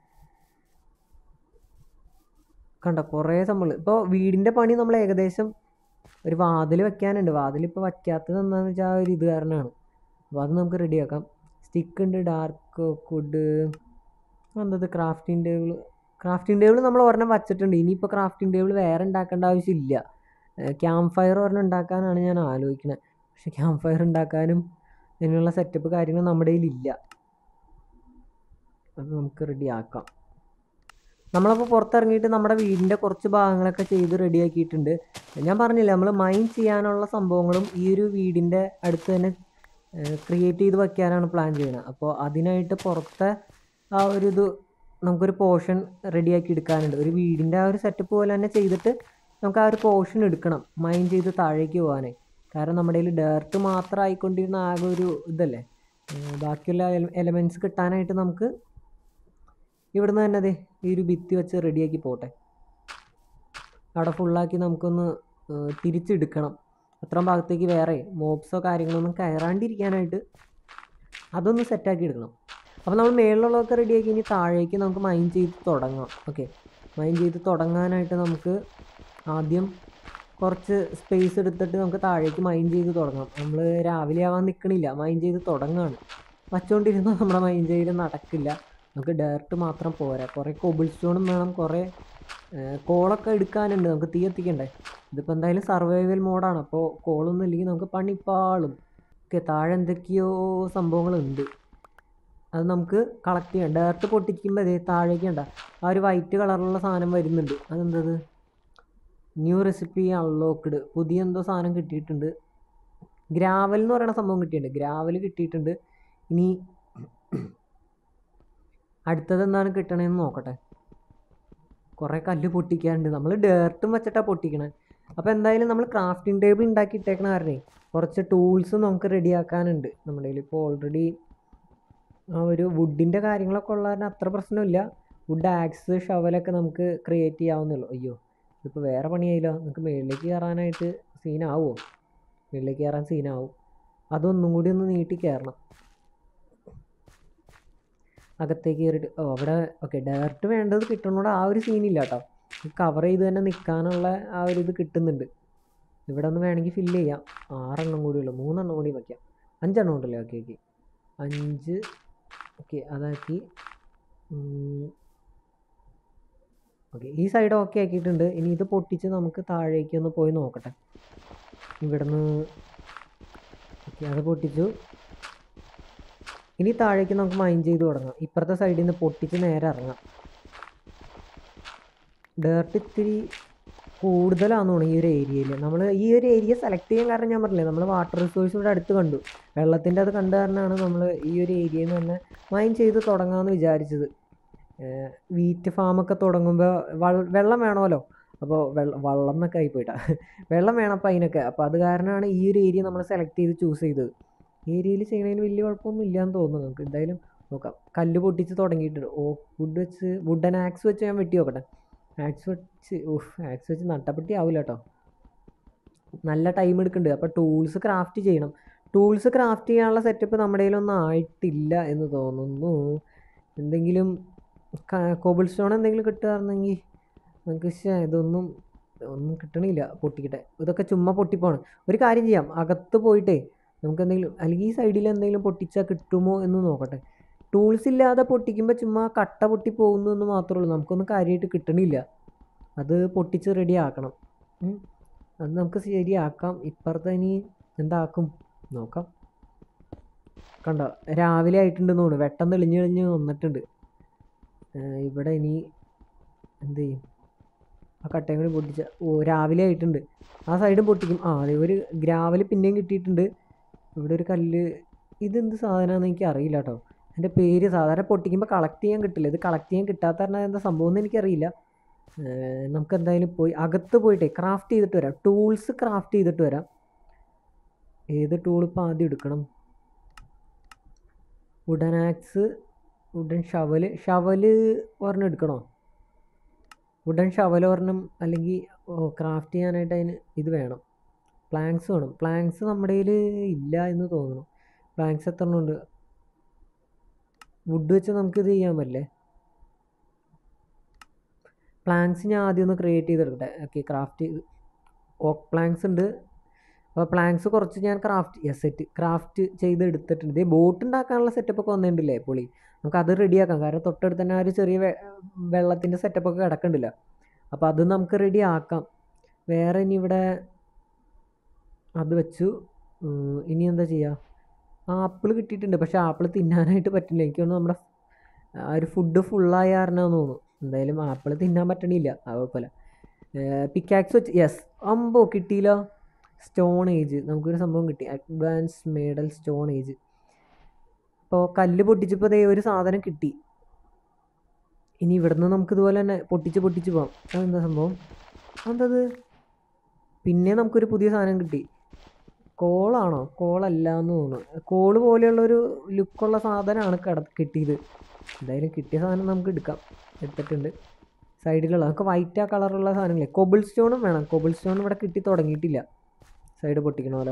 കണ്ട കുറേ സംഭവങ്ങൾ ഇപ്പോൾ വീടിൻ്റെ പണി നമ്മൾ ഏകദേശം ഒരു വാതിൽ വെക്കാനുണ്ട് വാതിൽ ഇപ്പോൾ വയ്ക്കാത്തത് എന്താണെന്ന് വെച്ചാൽ ആ ഒരു ഇത് കാരണമാണ് അപ്പോൾ അത് നമുക്ക് റെഡിയാക്കാം സ്റ്റിക്ക് ഉണ്ട് ഡാർക്ക് വുഡ് എന്തത് ക്രാഫ്റ്റിംഗ് ടേബിൾ ക്രാഫ്റ്റിംഗ് ടേബിൾ നമ്മൾ ഒരെണ്ണം വച്ചിട്ടുണ്ട് ഇനിയിപ്പോൾ ക്രാഫ്റ്റിംഗ് ടേബിൾ വേറെ ഉണ്ടാക്കേണ്ട ആവശ്യമില്ല ക്യാമ്പ് ഫയർ ഒരെണ്ണം ഉണ്ടാക്കാനാണ് ഞാൻ ആലോചിക്കുന്നത് പക്ഷെ ക്യാമ്പ് ഫയർ ഉണ്ടാക്കാനും അതിനുള്ള സെറ്റപ്പ് കാര്യങ്ങൾ നമ്മുടെ കയ്യിലില്ല അത് നമുക്ക് റെഡിയാക്കാം നമ്മളപ്പോൾ പുറത്തിറങ്ങിയിട്ട് നമ്മുടെ വീടിൻ്റെ കുറച്ച് ഭാഗങ്ങളൊക്കെ ചെയ്ത് റെഡിയാക്കിയിട്ടുണ്ട് ഞാൻ പറഞ്ഞില്ല നമ്മൾ മൈൻ ചെയ്യാനുള്ള സംഭവങ്ങളും ഈ ഒരു വീടിൻ്റെ അടുത്ത് തന്നെ ക്രിയേറ്റ് ചെയ്ത് വയ്ക്കാനാണ് പ്ലാൻ ചെയ്യുന്നത് അപ്പോൾ അതിനായിട്ട് പുറത്തെ ആ ഒരു ഇത് നമുക്കൊരു പോർഷൻ റെഡിയാക്കി എടുക്കാനുണ്ട് ഒരു വീടിൻ്റെ ആ ഒരു സെറ്റപ്പ് പോലെ തന്നെ ചെയ്തിട്ട് നമുക്ക് ആ ഒരു പോർഷൻ എടുക്കണം മൈൻ ചെയ്ത് താഴേക്ക് പോകാനേ കാരണം നമ്മുടെ കയ്യിൽ ഡേർട്ട് മാത്രം ആയിക്കൊണ്ടിരുന്ന ആകെ ഒരു ഇതല്ലേ ഏർ ബാക്കിയുള്ള എലമെൻറ്റ്സ് കിട്ടാനായിട്ട് നമുക്ക് ഇവിടുന്ന് തന്നെ അതെ ഈ ഒരു ഭിത്തി വെച്ച് റെഡിയാക്കി പോട്ടെ അവിടെ ഫുള്ളാക്കി നമുക്കൊന്ന് ഏർ തിരിച്ചെടുക്കണം അത്രയും ഭാഗത്തേക്ക് വേറെ മോബ്സോ കാര്യങ്ങളൊന്നും കയറാണ്ടിരിക്കാനായിട്ട് അതൊന്ന് സെറ്റാക്കി എടുക്കണം അപ്പോൾ നമ്മൾ മേളിലുള്ളതൊക്കെ റെഡിയാക്കി ഇനി താഴേക്ക് നമുക്ക് മൈൻ ചെയ്ത് തുടങ്ങാം ഓക്കെ മൈൻ ചെയ്ത് തുടങ്ങാനായിട്ട് നമുക്ക് ആദ്യം കുറച്ച് സ്പേസ് എടുത്തിട്ട് നമുക്ക് താഴേക്ക് മൈൻ ചെയ്ത് തുടങ്ങാം നമ്മൾ രാവിലെ ആവാൻ നിൽക്കണില്ല മൈൻ ചെയ്ത് തുടങ്ങുകയാണ് വച്ചുകൊണ്ടിരുന്നാൽ നമ്മുടെ മൈൻ ചെയ്ത് നടക്കില്ല നമുക്ക് ഡയറക്റ്റ് മാത്രം പോരാ കുറേ കൊബിൾ സ്റ്റോണും വേണം കുറേ ഏർ കോളൊക്കെ എടുക്കാനുണ്ട് നമുക്ക് തീ എത്തിക്കണ്ടേ ഇതിപ്പോൾ എന്തായാലും സർവൈവൽ മോഡാണ് അപ്പോൾ കോളൊന്നും ഇല്ലെങ്കിൽ നമുക്ക് പണിപ്പാളും ഓക്കെ താഴെ എന്തൊക്കെയോ സംഭവങ്ങളുണ്ട് അത് നമുക്ക് കളക്ട് ചെയ്യാം ഡയറക്റ്റ് പൊട്ടിക്കുമ്പോൾ അതേ താഴേക്ക് ഉണ്ട ആ ഒരു വൈറ്റ് കളറുള്ള സാധനം വരുന്നുണ്ട് അതെന്തത് ന്യൂ റെസിപ്പി അൺലോക്ക്ഡ് പുതിയ എന്തോ സാധനം കിട്ടിയിട്ടുണ്ട് ഗ്രാവൽ എന്ന് പറയുന്ന സംഭവം കിട്ടിയിട്ടുണ്ട് ഗ്രാവൽ കിട്ടിയിട്ടുണ്ട് ഇനി അടുത്തത് എന്താണ് കിട്ടണതെന്ന് നോക്കട്ടെ കുറേ കല്ല് പൊട്ടിക്കാനുണ്ട് നമ്മൾ ഡേർട്ടും വെച്ചിട്ടാണ് പൊട്ടിക്കണേ അപ്പോൾ എന്തായാലും നമ്മൾ ക്രാഫ്റ്റിംഗ് ടേബിൾ ഉണ്ടാക്കി ഇട്ടേക്കണ കാരണേ കുറച്ച് ടൂൾസ് നമുക്ക് റെഡിയാക്കാനുണ്ട് നമ്മുടെ കയ്യിൽ ഇപ്പോൾ ഓൾറെഡി ആ ഒരു വുഡിൻ്റെ കാര്യങ്ങളൊക്കെ ഉള്ള കാരണം അത്ര പ്രശ്നമില്ല വുഡ് ആക്സ് ഷവലൊക്കെ നമുക്ക് ക്രിയേറ്റ് ചെയ്യാവുന്നുള്ളൂ അയ്യോ ഇതിപ്പോൾ വേറെ പണിയായില്ലോ നമുക്ക് മുകളിലേക്ക് കയറാനായിട്ട് സീനാവുമോ മുകളിലേക്ക് കയറാൻ സീനാവും അതൊന്നും കൂടി ഒന്ന് നീട്ടി കയറണം അകത്തേക്ക് കയറിയിട്ട് ഓ അവിടെ ഓക്കെ ഡയറക്റ്റ് വേണ്ടത് കിട്ടണോട് ആ ഒരു സീനില്ല കേട്ടോ കവർ ചെയ്ത് തന്നെ നിൽക്കാനുള്ള ആ ഒരു ഇത് കിട്ടുന്നുണ്ട് ഇവിടെ ഒന്ന് വേണമെങ്കിൽ ഫില്ല് ചെയ്യാം ആറെണ്ണം കൂടി ഉള്ളൂ മൂന്നെണ്ണം കൂടി വയ്ക്കാം അഞ്ചെണ്ണം ഉണ്ടല്ലോ ഓക്കെ ഓക്കെ അഞ്ച് ഓക്കെ അതാക്കി ഓക്കെ ഈ സൈഡ് ഓക്കെ ആക്കിയിട്ടുണ്ട് ഇനി ഇത് പൊട്ടിച്ച് നമുക്ക് താഴേക്ക് ഒന്ന് പോയി നോക്കട്ടെ ഇവിടുന്ന് ഓക്കെ അത് പൊട്ടിച്ചു ഇനി താഴേക്ക് നമുക്ക് മൈൻ ചെയ്ത് തുടങ്ങാം ഇപ്പുറത്തെ സൈഡിൽ നിന്ന് പൊട്ടിച്ച് നേരെ ഇറങ്ങാം ഡേർട്ട് ഇത്തിരി കൂടുതലാണെന്ന് തോന്നുന്നു ഈ ഒരു ഏരിയയിൽ നമ്മൾ ഈ ഒരു ഏരിയ സെലക്ട് ചെയ്യാൻ കാരണം ഞാൻ പറഞ്ഞില്ലേ നമ്മൾ വാട്ടർ റിസോഴ്സ് ഇവിടെ അടുത്ത് കണ്ടു വെള്ളത്തിൻ്റെ അത് കണ്ട കാരണമാണ് നമ്മൾ ഈ ഒരു ഏരിയയിൽ നിന്ന് തന്നെ മൈൻ ചെയ്ത് തുടങ്ങാമെന്ന് വിചാരിച്ചത് വീറ്റ് ഫാമൊക്കെ തുടങ്ങുമ്പോൾ വൾ- വെള്ളം വേണമല്ലോ അപ്പോൾ വെള്ളം വള്ളം എന്നൊക്കെ ആയിപ്പോയിട്ടാ വെള്ളം വേണം അപ്പോൾ അതിനൊക്കെ അപ്പോൾ അത് കാരണമാണ് ഈ ഒരു ഏരിയ നമ്മൾ സെലക്ട് ചെയ്ത് ചൂസ് ചെയ്തത് ഈ ഏരിയയിൽ ചെയ്യണതിന് വലിയ കുഴപ്പമൊന്നും ഇല്ലയെന്ന് തോന്നുന്നു നമുക്ക് എന്തായാലും നോക്കാം കല്ല് പൊട്ടിച്ച് തുടങ്ങിയിട്ടുണ്ട് ഓ വുഡ് വെച്ച് വുഡൻ ആക്സ് വെച്ച് ഞാൻ വെട്ടി നോക്കട്ടെ ആക്സ് വെച്ച് ഓഹ് ആക്സ് വെച്ച് നട്ടപ്പെട്ടി ആവില്ല കേട്ടോ നല്ല ടൈം എടുക്കുന്നുണ്ട് അപ്പോൾ ടൂൾസ് ക്രാഫ്റ്റ് ചെയ്യണം ടൂൾസ് ക്രാഫ്റ്റ് ചെയ്യാനുള്ള സെറ്റപ്പ് നമ്മുടെ കയ്യിലൊന്നും ആയിട്ടില്ല എന്ന് തോന്നുന്നു എന്തെങ്കിലും കോബിൾ സ്റ്റോൺ എന്തെങ്കിലും കിട്ടുകയായിരുന്നെങ്കിൽ നമുക്ക് ശ്ശേ, ഇതൊന്നും ഒന്നും കിട്ടണില്ല പൊട്ടിക്കട്ടെ ഇതൊക്കെ ചുമ്മാ പൊട്ടിപ്പോണ് ഒരു കാര്യം ചെയ്യാം അകത്ത് പോയിട്ടേ നമുക്ക് എന്തെങ്കിലും അല്ലെങ്കിൽ ഈ സൈഡിൽ എന്തെങ്കിലും പൊട്ടിച്ചാൽ കിട്ടുമോ എന്ന് നോക്കട്ടെ ടൂൾസ് ഇല്ലാതെ പൊട്ടിക്കുമ്പോൾ ചുമ്മാ കട്ട പൊട്ടി പോകുന്നു എന്ന് മാത്രമേ ഉള്ളൂ നമുക്കൊന്നും കാര്യമായിട്ട് കിട്ടണില്ല അത് പൊട്ടിച്ച് റെഡി ആക്കണം ഉം. അത് നമുക്ക് ശരിയാക്കാം ഇപ്പുറത്തെ ഇനി എന്താക്കും നോക്കാം കണ്ടോ രാവിലെ ആയിട്ടുണ്ടെന്ന് തോന്നുന്നു വെട്ടം തെളിഞ്ഞ് തെളിഞ്ഞ് വന്നിട്ടുണ്ട് ഏഹ് ഇവിടെ ഇനി എന്ത് ചെയ്യും ആ കട്ടയും കൂടി പൊട്ടിച്ച ഓ രാവിലെ ആയിട്ടുണ്ട് ആ സൈഡും പൊട്ടിക്കും ആ അതെ ഒരു ഗ്രാവൽ പിന്നെയും കിട്ടിയിട്ടുണ്ട് ഇവിടെ ഒരു കല്ല് ഇതെന്ത് സാധനമാണെന്ന് എനിക്ക് അറിയില്ല കേട്ടോ എൻ്റെ പേര് സാധാരണ പൊട്ടിക്കുമ്പോൾ കളക്ട് ചെയ്യാൻ കിട്ടില്ല ഇത് കളക്ട് ചെയ്യാൻ കിട്ടാത്ത കാരണം എന്താ സംഭവം എന്ന് എനിക്കറിയില്ല ഏഹ് നമുക്ക് എന്തായാലും പോയി അകത്ത് പോയിട്ടേ ക്രാഫ്റ്റ് ചെയ്തിട്ട് വരാം ടൂൾസ് ക്രാഫ്റ്റ് ചെയ്തിട്ട് വരാം ഏത് ടൂൾ ഇപ്പോൾ ആദ്യം എടുക്കണം wooden axe wooden shovel shovel ഒരെണ്ണം എടുക്കണോ വുഡൻ ഷവൽ ഒരെണ്ണം അല്ലെങ്കിൽ ഓ ക്രാഫ്റ്റ് ചെയ്യാനായിട്ട് അതിന് ഇത് വേണം പ്ലാങ്ക്സ് വേണം പ്ലാങ്ക്സ് നമ്മുടെ കയ്യിൽ ഇല്ല എന്ന് തോന്നുന്നു പ്ലാങ്ക്സ് എത്ര എണ്ണം ഉണ്ട് വുഡ് വെച്ച് നമുക്ക് ഇത് ചെയ്യാൻ പറ്റില്ലേ പ്ലാങ്ക്സ് ഞാൻ ആദ്യം ഒന്ന് ക്രിയേറ്റ് ചെയ്തെടുക്കട്ടെ ഓക്കെ ക്രാഫ്റ്റ് ചെയ്ത് ഓക്ക് പ്ലാങ്ക്സ് ഉണ്ട് അപ്പോൾ പ്ലാങ്ക്സ് കുറച്ച് ഞാൻ ക്രാഫ്റ്റ് യെസ് സെറ്റ് ക്രാഫ്റ്റ് ചെയ്ത് എടുത്തിട്ടുണ്ട് ഇതേ ബോട്ട് ഉണ്ടാക്കാനുള്ള സെറ്റപ്പ് ഒക്കെ വന്നിട്ടുണ്ടല്ലേ പുളി നമുക്ക് അത് റെഡിയാക്കാം കാരണം തൊട്ടടുത്ത് തന്നെ ആ ഒരു ചെറിയ വെ- വെള്ളത്തിൻ്റെ സെറ്റപ്പ് ഒക്കെ കിടക്കണ്ടില്ല അപ്പോൾ അത് നമുക്ക് റെഡി ആക്കാം വേറെ ഇനി ഇവിടെ അത് വെച്ചു ഉം, ഇനി എന്താ ചെയ്യുക ആപ്പിൾ കിട്ടിയിട്ടുണ്ട് പക്ഷേ ആപ്പിൾ തിന്നാനായിട്ട് പറ്റില്ല എനിക്ക് തോന്നുന്നു നമ്മുടെ ആ ഒരു ഫുഡ് ഫുള്ളായ കാരണമെന്ന് തോന്നുന്നു എന്തായാലും ആപ്പിൾ തിന്നാൻ പറ്റണില്ല അത് കുഴപ്പമില്ല പിക്കാക്സ് വെച്ച് യെസ് അമ്പോ കിട്ടിയില്ല സ്റ്റോൺ ഏജ് നമുക്കൊരു സംഭവം കിട്ടി അഡ്വാൻസ് മേഡൽ സ്റ്റോൺ ഏജ് ഇപ്പോൾ കല്ല് പൊട്ടിച്ചപ്പോൾ ദേ ഒരു സാധനം കിട്ടി ഇനി ഇവിടുന്ന് നമുക്ക് ഇതുപോലെ തന്നെ പൊട്ടിച്ച് പൊട്ടിച്ച് പോകാം അതെന്താ സംഭവം അതെന്തത് പിന്നെ നമുക്കൊരു പുതിയ സാധനം കിട്ടി കോളാണോ കോളല്ല എന്ന് തോന്നുന്നു കോള് പോലെയുള്ളൊരു ലുക്കുള്ള സാധനമാണ് കട കിട്ടിയത് എന്തായാലും കിട്ടിയ സാധനം നമുക്ക് എടുക്കാം എടുത്തിട്ടുണ്ട് സൈഡിലുള്ള നമുക്ക് വൈറ്റ് ആ കളറുള്ള സാധനങ്ങളെ കൊബിൾ സ്റ്റോണും വേണം കൊബിൾ സ്റ്റോൺ ഇവിടെ കിട്ടി തുടങ്ങിയിട്ടില്ല സൈഡ് പൊട്ടിക്കണമല്ലോ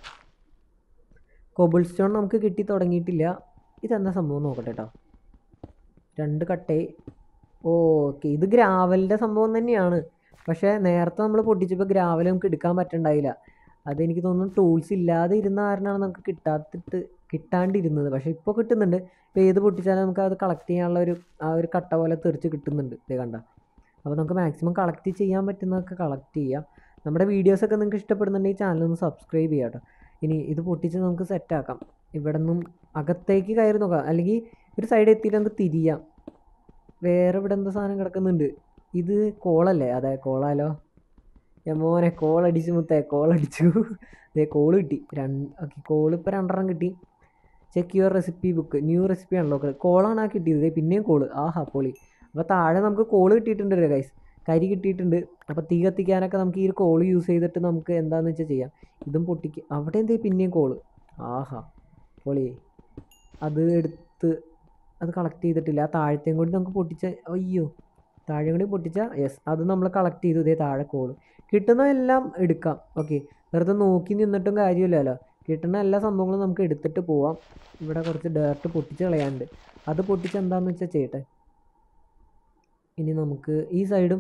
കൊബിൾ സ്റ്റോൺ നമുക്ക് കിട്ടി തുടങ്ങിയിട്ടില്ല ഇതെന്താ സംഭവം നോക്കട്ടെ കേട്ടോ രണ്ട് കട്ടേ ഓക്കെ ഇത് ഗ്രാവലിൻ്റെ സംഭവം തന്നെയാണ് പക്ഷേ നേരത്തെ നമ്മൾ പൊട്ടിച്ചപ്പോൾ ഗ്രാവൽ നമുക്ക് എടുക്കാൻ പറ്റണ്ടായില്ല അതെനിക്ക് തോന്നുന്നു ടൂൾസ് ഇല്ലാതെ ഇരുന്ന കാരണമാണ് നമുക്ക് കിട്ടാത്തിട്ട് കിട്ടാണ്ടിരുന്നത് പക്ഷേ ഇപ്പോൾ കിട്ടുന്നുണ്ട് ഇപ്പോൾ ഏത് പൊട്ടിച്ചാലും നമുക്ക് അത് കളക്ട് ചെയ്യാനുള്ള ഒരു ആ ഒരു കട്ട പോലെ തെറിച്ച് കിട്ടുന്നുണ്ട് ഇത് കണ്ട അപ്പോൾ നമുക്ക് മാക്സിമം കളക്ട് ചെയ്യാൻ പറ്റുന്നതൊക്കെ കളക്ട് ചെയ്യാം നമ്മുടെ വീഡിയോസൊക്കെ നിങ്ങൾക്ക് ഇഷ്ടപ്പെടുന്നുണ്ടെങ്കിൽ ചാനൽ ഒന്ന് സബ്സ്ക്രൈബ് ചെയ്യാം കേട്ടോ ഇനി ഇത് പൊട്ടിച്ച് നമുക്ക് സെറ്റാക്കാം ഇവിടെ നിന്നും അകത്തേക്ക് കയറി നോക്കാം അല്ലെങ്കിൽ ഒരു സൈഡ് എത്തിയിട്ട് നമുക്ക് തിരിയാം വേറെ ഇവിടെ എന്താ സാധനം കിടക്കുന്നുണ്ട് ഇത് കോളല്ലേ അതെ കോളാലോ ഞാൻ മോനെ കോൾ അടിച്ചു മുത്തേ കോൾ അടിച്ചു ദേ കോള് കിട്ടി രണ്ട് ഓക്കെ കോള് ഇപ്പോൾ രണ്ടെണ്ണം കിട്ടി check your recipe book new recipe ആണല്ലോ കോളാണ് ആ കിട്ടിയത് ദേ പിന്നെയും കോള് ആഹാ പൊളി അപ്പോൾ താഴെ നമുക്ക് കോള് കിട്ടിയിട്ടുണ്ട് ഗൈസ് കരി കിട്ടിയിട്ടുണ്ട് അപ്പോൾ തീ കത്തിക്കാനൊക്കെ നമുക്ക് ഈ ഒരു കോള് യൂസ് ചെയ്തിട്ട് നമുക്ക് എന്താണെന്ന് വെച്ചാൽ ചെയ്യാം ഇതും പൊട്ടിക്ക് അവിടെ എന്തേ പിന്നെയും കോള് ആഹാ പൊളി അത് എടുത്ത് അത് കളക്ട് ചെയ്തിട്ടില്ല ആ താഴത്തെയും കൂടി നമുക്ക് പൊട്ടിച്ച അയ്യോ താഴെ കൂടി പൊട്ടിച്ച യെസ് അത് നമ്മൾ കളക്ട് ചെയ്തു ഇതേ താഴെ കോള് കിട്ടുന്നതെല്ലാം എടുക്കാം ഓക്കെ വെറുതെ നോക്കി നിന്നിട്ടും കാര്യമില്ലല്ലോ കിട്ടുന്ന എല്ലാ സംഭവങ്ങളും നമുക്ക് എടുത്തിട്ട് പോവാം ഇവിടെ കുറച്ച് ഡേർട്ട് പൊട്ടിച്ച് കളയാനുണ്ട് അത് പൊട്ടിച്ച് എന്താണെന്ന് വെച്ചാൽ ചെയ്യട്ടെ ഇനി നമുക്ക് ഈ സൈഡും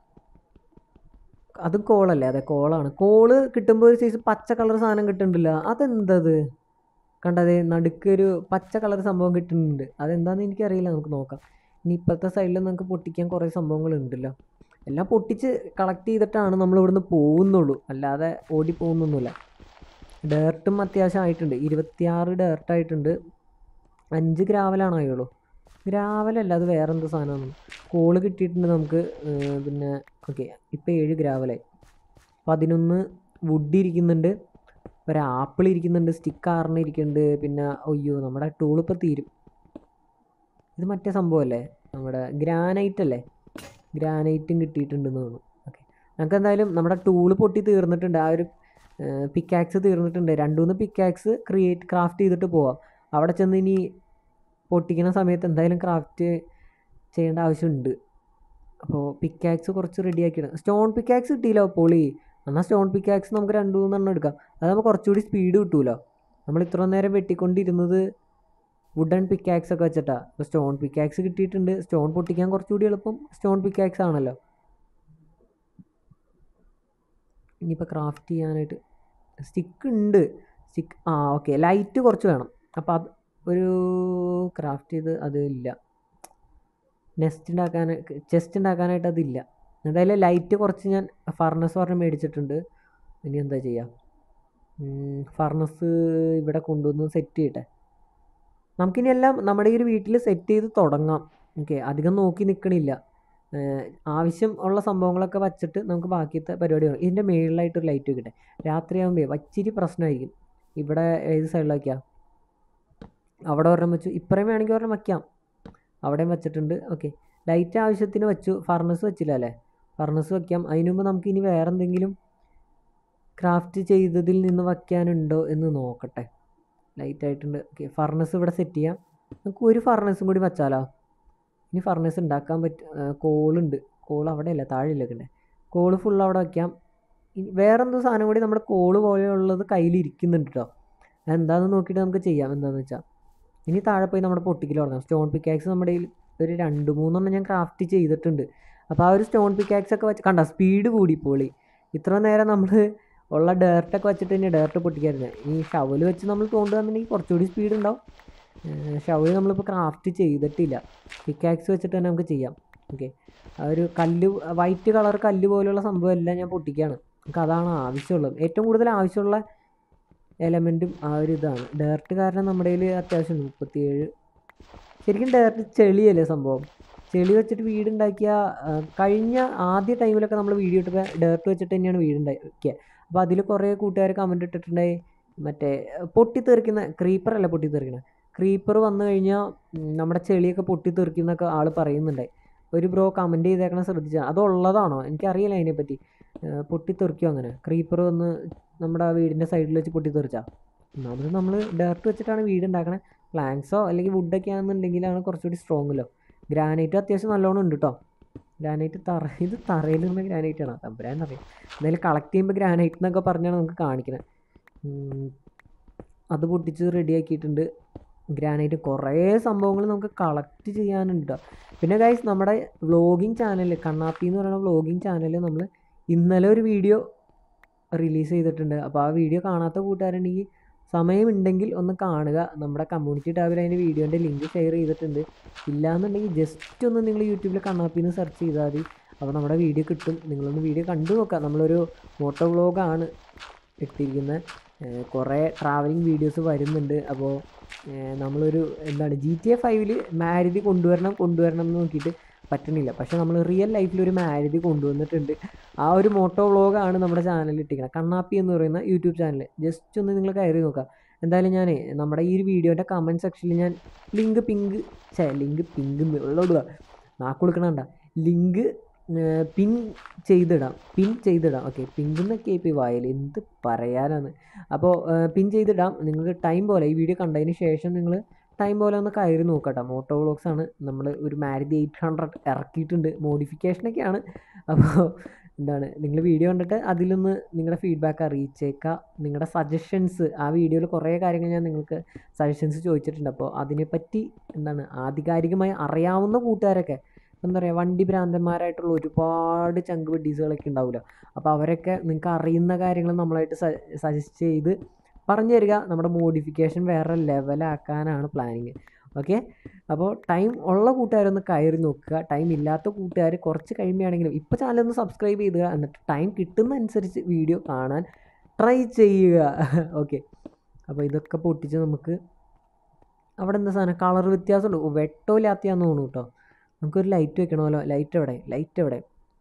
അതും കോളല്ലേ അതെ കോളാണ് കോള് കിട്ടുമ്പോൾ ഒരു സൈസ് പച്ച കളർ സാധനം കിട്ടുന്നുണ്ടല്ലോ അതെന്തത് കണ്ടതേ നടുക്കൊരു പച്ച കളർ സംഭവം കിട്ടുന്നുണ്ട് അതെന്താണെന്ന് എനിക്കറിയില്ല നമുക്ക് നോക്കാം ഇനി ഇപ്പോഴത്തെ സൈഡിൽ നമുക്ക് പൊട്ടിക്കാൻ കുറേ സംഭവങ്ങളുണ്ടല്ലോ എല്ലാം പൊട്ടിച്ച് കളക്ട് ചെയ്തിട്ടാണ് നമ്മൾ ഇവിടുന്ന് പോകുന്നുള്ളൂ അല്ലാതെ ഓടി പോകുന്നൊന്നുമില്ല ഡേർട്ടും അത്യാവശ്യം ആയിട്ടുണ്ട് ഇരുപത്തിയാറ് ഡേർട്ട് ആയിട്ടുണ്ട് അഞ്ച് ഗ്രാവലാണ് ആയുള്ളൂ ഗ്രാവലല്ല അത് വേറെ എന്തോ സാധനമാണ് കോള് കിട്ടിയിട്ടുണ്ട് നമുക്ക് ഏർ പിന്നെ ഓക്കെ ഇപ്പോൾ ഏഴ് ഗ്രാവലായി പതിനൊന്ന് വുഡ് ഇരിക്കുന്നുണ്ട് ഒരു ആപ്പിൾ ഇരിക്കുന്നുണ്ട് സ്റ്റിക്ക് ആറിന് ഇരിക്കുന്നുണ്ട് പിന്നെ അയ്യോ നമ്മുടെ ടൂൾ ഇപ്പോൾ തീരും ഇത് മറ്റേ സംഭവമല്ലേ നമ്മുടെ ഗ്രാനൈറ്റ് അല്ലേ ഗ്രാനൈറ്റും കിട്ടിയിട്ടുണ്ടെന്ന് തോന്നുന്നു ഓക്കെ നമുക്ക് എന്തായാലും നമ്മുടെ ടൂള് പൊട്ടി തീർന്നിട്ടുണ്ട് ആ ഒരു പിക്കാക്സ് തീർന്നിട്ടുണ്ട് രണ്ട് മൂന്ന് പിക്കാക്സ് ക്രിയേറ്റ് ക്രാഫ്റ്റ് ചെയ്തിട്ട് പോവാം അവിടെ ചെന്ന് ഇനി പൊട്ടിക്കുന്ന സമയത്ത് എന്തായാലും ക്രാഫ്റ്റ് ചെയ്യേണ്ട ആവശ്യമുണ്ട് അപ്പോൾ പിക്കാക്സ് കുറച്ച് റെഡിയാക്കിയിടാം സ്റ്റോൺ പിക്കാക്സ് കിട്ടിയില്ല പൊളി എന്നാൽ സ്റ്റോൺ പിക്കാക്സ് നമുക്ക് രണ്ട് മൂന്നെണ്ണം എടുക്കാം അതാകുമ്പോൾ കുറച്ചുകൂടി സ്പീഡ് കിട്ടുമല്ലോ നമ്മൾ ഇത്ര നേരം വെട്ടിക്കൊണ്ടിരുന്നത് വുഡൻ പിക്കാക്സ് ഒക്കെ വെച്ചിട്ടാണ് അപ്പോൾ സ്റ്റോൺ പിക്കാക്സ് കിട്ടിയിട്ടുണ്ട് സ്റ്റോൺ പൊട്ടിക്കാൻ കുറച്ചുകൂടി എളുപ്പം സ്റ്റോൺ പിക്കാക്സ് ആണല്ലോ ഇനിയിപ്പോൾ ക്രാഫ്റ്റ് ചെയ്യാനായിട്ട് സ്റ്റിക്ക് ഉണ്ട് സ്റ്റിക്ക് ആ ഓക്കെ ലൈറ്റ് കുറച്ച് വേണം അപ്പോൾ അത് ഒരു ക്രാഫ്റ്റ് ചെയ്ത് അത് ഇല്ല നെസ്റ്റ് ഉണ്ടാക്കാൻ ചെസ്റ്റ് ഉണ്ടാക്കാനായിട്ട് അതില്ല എന്തായാലും ലൈറ്റ് കുറച്ച് ഞാൻ ഫർണസ് പറഞ്ഞ് മേടിച്ചിട്ടുണ്ട് ഇനി എന്താ ചെയ്യുക ഫർണസ് ഇവിടെ കൊണ്ടുവന്ന് സെറ്റ് ചെയ്യട്ടെ നമുക്കിനി എല്ലാം നമ്മുടെ ഈ ഒരു വീട്ടിൽ സെറ്റ് ചെയ്ത് തുടങ്ങാം ഓക്കെ അധികം നോക്കി നിൽക്കണില്ല ആവശ്യം ഉള്ള സംഭവങ്ങളൊക്കെ വച്ചിട്ട് നമുക്ക് ബാക്കിയത്തെ പരിപാടി തുടങ്ങാം ഇതിൻ്റെ മേളിലായിട്ടൊരു ലൈറ്റ് വെക്കട്ടെ രാത്രിയാകുമ്പോൾ വച്ചിരി പ്രശ്നമായിരിക്കും ഇവിടെ ഏത് സൈഡിലാക്കിയാൽ അവിടെ ഒരെണ്ണം വെച്ചു ഇപ്പറയും വേണമെങ്കിൽ ഒരെണ്ണം വയ്ക്കാം അവിടെയും വെച്ചിട്ടുണ്ട് ഓക്കെ ലൈറ്റ് ആവശ്യത്തിന് വെച്ചു ഫർണസ് വെച്ചില്ല അല്ലേ ഫർണസ് വയ്ക്കാം അതിന് മുമ്പ് നമുക്ക് ഇനി വേറെ എന്തെങ്കിലും ക്രാഫ്റ്റ് ചെയ്തതിൽ നിന്ന് വയ്ക്കാനുണ്ടോ എന്ന് നോക്കട്ടെ ലൈറ്റ് ആയിട്ടുണ്ട് ഓക്കെ ഫർണസ് ഇവിടെ സെറ്റ് ചെയ്യാം നമുക്ക് ഒരു ഫർണസും കൂടി വെച്ചാലോ ഇനി ഫർണസ് ഉണ്ടാക്കാൻ പറ്റും കോളുണ്ട് കോൾ അവിടെ അല്ല താഴെ ഇല്ലൊക്കെ കോള് ഫുൾ അവിടെ വയ്ക്കാം ഇനി വേറെന്തോ സാധനം കൂടി നമ്മുടെ കോള് പോലെയുള്ളത് കയ്യിലിരിക്കുന്നുണ്ട് കേട്ടോ അതെന്താണെന്ന് നോക്കിയിട്ട് നമുക്ക് ചെയ്യാം എന്താണെന്ന് വെച്ചാൽ ഇനി താഴെ പോയി നമ്മുടെ പൊട്ടിക്കൽ തുടങ്ങാം സ്റ്റോൺ പിക്കാക്സ് നമ്മുടെ കയ്യിൽ ഒരു രണ്ട് മൂന്നെണ്ണം ഞാൻ ക്രാഫ്റ്റ് ചെയ്തിട്ടുണ്ട് അപ്പോൾ ആ ഒരു സ്റ്റോൺ പിക്കാക്സ് ഒക്കെ വെച്ച് കണ്ട സ്പീഡ് കൂടി പോളി ഇത്ര നേരം നമ്മൾ ഉള്ള ഡേർട്ടൊക്കെ വെച്ചിട്ട് തന്നെ ഡേർട്ട് പൊട്ടിക്കായിരുന്നു ഈ ഷവൽ വെച്ച് നമ്മൾ തോണ്ടുകയെന്നുണ്ടെങ്കിൽ കുറച്ചുകൂടി സ്പീഡ് ഉണ്ടാവും ഷവൽ നമ്മളിപ്പോൾ ക്രാഫ്റ്റ് ചെയ്തിട്ടില്ല പിക്കാക്സ് വെച്ചിട്ട് തന്നെ നമുക്ക് ചെയ്യാം ഓക്കെ ആ ഒരു കല്ല് വൈറ്റ് കളർ കല്ല് പോലെയുള്ള സംഭവം എല്ലാം ഞാൻ പൊട്ടിക്കുകയാണ് നമുക്ക് അതാണ് ആവശ്യമുള്ളത് ഏറ്റവും കൂടുതൽ ആവശ്യമുള്ള എലമെൻറ്റും ആ ഒരു ഇതാണ് ഡേർട്ട് കാരണം നമ്മുടെ കയ്യിൽ അത്യാവശ്യം മുപ്പത്തിയേഴ് ശരിക്കും ഡേർട്ട് ചെളിയല്ലേ സംഭവം ചെളി വെച്ചിട്ട് വീടുണ്ടാക്കിയ കഴിഞ്ഞ ആദ്യ ടൈമിലൊക്കെ നമ്മൾ വീഡിയോ ഇട്ടപ്പോൾ ഡേർട്ട് വെച്ചിട്ട് തന്നെയാണ് വീടുണ്ടാക്കിയ അപ്പോൾ അതിൽ കുറേ കൂട്ടുകാർ കമൻറ്റ് ഇട്ടിട്ടുണ്ടായി മറ്റേ പൊട്ടിത്തെറിക്കുന്ന ക്രീപ്പറല്ല പൊട്ടിത്തെറിക്കുന്നത് ക്രീപ്പർ വന്നു കഴിഞ്ഞാൽ നമ്മുടെ ചെളിയൊക്കെ പൊട്ടിത്തെറിക്കുന്നൊക്കെ ആൾ പറയുന്നുണ്ടായി ഒരു ബ്രോ കമൻറ്റ് ചെയ്തേക്കണം ശ്രദ്ധിച്ചാൽ അതുള്ളതാണോ എനിക്കറിയില്ല അതിനെപ്പറ്റി പൊട്ടിത്തെറിക്കും അങ്ങനെ ക്രീപ്പർ വന്ന് നമ്മുടെ വീടിൻ്റെ സൈഡിൽ വെച്ച് പൊട്ടിത്തെറിച്ചാൽ ഒന്നാമത് നമ്മൾ ഡയറക്റ്റ് വെച്ചിട്ടാണ് വീട് ഉണ്ടാക്കണേ പ്ലാങ്ക്സോ അല്ലെങ്കിൽ വുഡൊക്കെ ആണെന്നുണ്ടെങ്കിലാണ് കുറച്ചുകൂടി സ്ട്രോങ്ങല്ലോ ഗ്രാനൈറ്റ് അത്യാവശ്യം നല്ലോണം ഉണ്ട് കേട്ടോ ഗ്രാനൈറ്റ് തറ ഇത് തറയിൽ നിന്ന് ഗ്രാനൈറ്റ് ആണ് തമ്പുരാൻ അറിയാം എന്തായാലും കളക്ട് ചെയ്യുമ്പോൾ ഗ്രാനൈറ്റ് എന്നൊക്കെ പറഞ്ഞാണ് നമുക്ക് കാണിക്കുന്നത് അത് പൊട്ടിച്ച് റെഡിയാക്കിയിട്ടുണ്ട് ഗ്രാനൈറ്റ് കുറേ സംഭവങ്ങൾ നമുക്ക് കളക്ട് ചെയ്യാനുണ്ട് കേട്ടോ പിന്നെ ഗൈസ് നമ്മുടെ വ്ളോഗിങ് ചാനൽ കണ്ണാപ്പി എന്ന് പറയുന്ന വ്ളോഗിങ് ചാനൽ നമ്മൾ ഇന്നലെ ഒരു വീഡിയോ റിലീസ് ചെയ്തിട്ടുണ്ട് അപ്പോൾ ആ വീഡിയോ കാണാത്ത കൂട്ടുകാരുണ്ടെങ്കിൽ സമയമുണ്ടെങ്കിൽ ഒന്ന് കാണുക നമ്മുടെ കമ്മ്യൂണിറ്റി ടാബിൽ അതിൻ്റെ വീഡിയോൻ്റെ ലിങ്ക് ഷെയർ ചെയ്തിട്ടുണ്ട് ഇല്ലയെന്നുണ്ടെങ്കിൽ ജസ്റ്റ് ഒന്ന് നിങ്ങൾ യൂട്യൂബിൽ കണ്ണാപ്പിന്ന് സെർച്ച് ചെയ്താൽ മതി അപ്പോൾ നമ്മുടെ വീഡിയോ കിട്ടും നിങ്ങളൊന്ന് വീഡിയോ കണ്ടു നോക്കാം നമ്മളൊരു മോട്ടോ വ്ളോഗാണ് ഇട്ടിരിക്കുന്നത് കുറേ ട്രാവലിംഗ് വീഡിയോസ് വരുന്നുണ്ട് അപ്പോൾ നമ്മളൊരു എന്താണ് ജി ടി എ ഫൈവിൽ മാരുതി കൊണ്ടുവരണം കൊണ്ടുവരണം എന്ന് നോക്കിയിട്ട് പറ്റണില്ല പക്ഷേ നമ്മൾ റിയൽ ലൈഫിൽ ഒരു മാരുതി കൊണ്ടുവന്നിട്ടുണ്ട് ആ ഒരു മോട്ടോ വ്ളോഗാണ് നമ്മുടെ ചാനലിൽ ഇട്ടിരിക്കുന്നത് കണ്ണാപ്പി എന്ന് പറയുന്ന യൂട്യൂബ് ചാനൽ ജസ്റ്റ് ഒന്ന് നിങ്ങൾ കയറി നോക്കാം എന്തായാലും ഞാൻ നമ്മുടെ ഈ ഒരു വീഡിയോൻ്റെ കമൻറ്റ് സെക്ഷനിൽ ഞാൻ ലിങ്ക് പിങ്ക് ചേ ലിങ്ക് പിങ്ക് ഉള്ളോടുക നാക്ക് കൊടുക്കണണ്ട ലിങ്ക് പിൻ ചെയ്തിടാം പിൻ ചെയ്തിടാം ഓക്കെ പിങ്ക് എന്നൊക്കെ ഇപ്പോൾ വായിൽ എന്ത് പറയാനാണ് അപ്പോൾ പിൻ ചെയ്തിടാം നിങ്ങൾക്ക് ടൈം പോലെ ഈ വീഡിയോ കണ്ടതിന് ശേഷം നിങ്ങൾ ടൈം പോലെ ഒന്ന് കയറി നോക്കട്ടോ മോട്ടോ വ്ളോഗ്സ് ആണ് നമ്മൾ ഒരു മാരുതി എയ്റ്റ് ഹൺഡ്രഡ് ഇറക്കിയിട്ടുണ്ട് മോഡിഫിക്കേഷനൊക്കെയാണ് അപ്പോൾ എന്താണ് നിങ്ങൾ വീഡിയോ കണ്ടിട്ട് അതിലൊന്ന് നിങ്ങളുടെ ഫീഡ്ബാക്ക് അറിയിച്ചേക്കുക നിങ്ങളുടെ സജഷൻസ് ആ വീഡിയോയിൽ കുറേ കാര്യങ്ങൾ ഞാൻ നിങ്ങൾക്ക് സജഷൻസ് ചോദിച്ചിട്ടുണ്ട് അപ്പോൾ അതിനെപ്പറ്റി എന്താണ് ആധികാരികമായി അറിയാവുന്ന കൂട്ടുകാരൊക്കെ എന്താ പറയുക വണ്ടി ഭ്രാന്തന്മാരായിട്ടുള്ള ഒരുപാട് ചങ്ക് ബഡീസുകളൊക്കെ ഉണ്ടാവില്ല അപ്പോൾ അവരൊക്കെ നിങ്ങൾക്ക് അറിയുന്ന കാര്യങ്ങൾ നമ്മളായിട്ട് സജസ്റ്റ് ചെയ്ത് പറഞ്ഞു തരിക നമ്മുടെ മോഡിഫിക്കേഷൻ വേറെ ലെവലാക്കാനാണ് പ്ലാനിങ് ഓക്കെ അപ്പോൾ ടൈം ഉള്ള കൂട്ടുകാരൊന്ന് കയറി നോക്കുക ടൈം ഇല്ലാത്ത കൂട്ടുകാർ കുറച്ച് കഴിയുകയാണെങ്കിലും ഇപ്പോൾ ചാനലൊന്ന് സബ്സ്ക്രൈബ് ചെയ്യുക എന്നിട്ട് ടൈം കിട്ടുന്ന അനുസരിച്ച് വീഡിയോ കാണാൻ ട്രൈ ചെയ്യുക ഓക്കെ അപ്പോൾ ഇതൊക്കെ പൊട്ടിച്ച് നമുക്ക് അവിടെ എന്താ സാധനം കളർ വ്യത്യാസമുണ്ട് വെട്ടമില്ലാത്തയാന്ന് തോന്നുന്നു കേട്ടോ നമുക്കൊരു ലൈറ്റ് വെക്കണമല്ലോ ലൈറ്റ് എവിടെ ലൈറ്റ് എവിടെ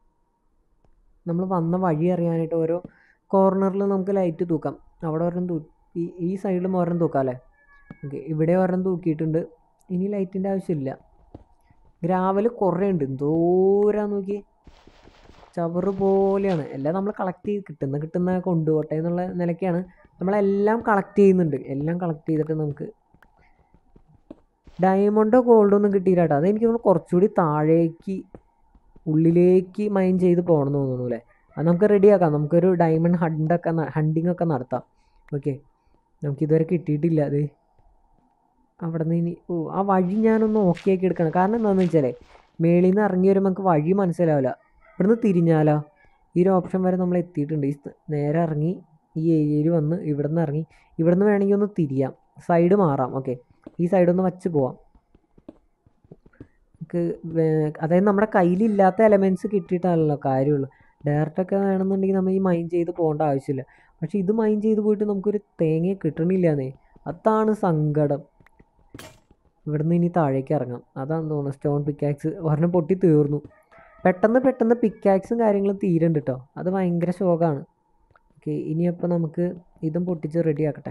നമ്മൾ വന്ന വഴി അറിയാനായിട്ട് ഓരോ കോർണറിൽ നമുക്ക് ലൈറ്റ് തൂക്കാം അവിടെ ഒരെണ്ണം തൂ ഈ ഈ സൈഡിലും ഒരെണ്ണം തൂക്കാം അല്ലേ ഓക്കെ ഇവിടെ ഒരെണ്ണം തൂക്കിയിട്ടുണ്ട് ഇനി ലൈറ്റിൻ്റെ ആവശ്യമില്ല ഗ്രാവൽ കുറേ ഉണ്ട് എന്തോരാ നോക്കി ചവറ് പോലെയാണ് എല്ലാം നമ്മൾ കളക്ട് ചെയ്ത് കിട്ടുന്ന കിട്ടുന്ന കൊണ്ടുപോട്ടെ എന്നുള്ള നിലയ്ക്കാണ് നമ്മളെല്ലാം കളക്ട് ചെയ്യുന്നുണ്ട് എല്ലാം കളക്ട് ചെയ്തിട്ട് നമുക്ക് ഡയമണ്ടോ ഗോൾഡോ ഒന്നും കിട്ടിയില്ല കേട്ടോ അതെനിക്ക് തോന്നുന്നു കുറച്ചുകൂടി താഴേക്ക് ഉള്ളിലേക്ക് മൈൻ ചെയ്ത് പോകണമെന്ന് തോന്നുന്നു അല്ലേ അത് നമുക്ക് റെഡിയാക്കാം നമുക്കൊരു ഡയമണ്ട് ഹണ്ടൊക്കെ ഹണ്ടിങ് ഒക്കെ നടത്താം ഓക്കെ നമുക്കിതുവരെ കിട്ടിയിട്ടില്ല അത് അവിടെ നിന്ന് ഇനി ഓ ആ വഴി ഞാനൊന്ന് ഓക്കെ ആക്കി എടുക്കണം കാരണം എന്താണെന്ന് വെച്ചാലേ മേളിൽ നിന്ന് ഇറങ്ങി വരുമ്പോൾ നമുക്ക് വഴി മനസ്സിലാവില്ല ഇവിടുന്ന് തിരിഞ്ഞാലോ ഈ ഒരു ഓപ്ഷൻ വരെ നമ്മൾ എത്തിയിട്ടുണ്ട് ഈ സ്- നേരെ ഇറങ്ങി ഈ ഏരിയയിൽ വന്ന് ഇവിടെ നിന്ന് ഇറങ്ങി ഇവിടെ നിന്ന് വേണമെങ്കിൽ ഒന്ന് തിരിയാം സൈഡ് മാറാം ഓക്കെ ഈ സൈഡ് ഒന്ന് വച്ച് പോവാം നമുക്ക് വേ- അതായത് നമ്മുടെ കയ്യിലില്ലാത്ത എലമെൻറ്റ്സ് കിട്ടിയിട്ടാണല്ലോ കാര്യമുള്ളൂ ഡയറക്റ്റൊക്കെ വേണമെന്നുണ്ടെങ്കിൽ നമ്മൾ ഈ മൈൻ ചെയ്ത് പോകേണ്ട ആവശ്യമില്ല പക്ഷേ ഇത് മൈൻ ചെയ്ത് പോയിട്ട് നമുക്കൊരു തേങ്ങ കിട്ടണില്ലാന്നേ അതാണ് സങ്കടം ഇവിടുന്ന് ഇനി താഴേക്ക് ഇറങ്ങാം അതാന്ന് തോന്നുന്നു സ്റ്റോൺ പിക്കാക്സ് ഒരെണ്ണം പൊട്ടി തീർന്നു പെട്ടെന്ന് പെട്ടെന്ന് പിക്കാക്സും കാര്യങ്ങളും തീരുന്നുണ്ട് കേട്ടോ അത് ഭയങ്കര ശോകമാണ് ഓക്കെ ഇനിയപ്പോൾ നമുക്ക് ഇതും പൊട്ടിച്ച് റെഡി ആക്കട്ടെ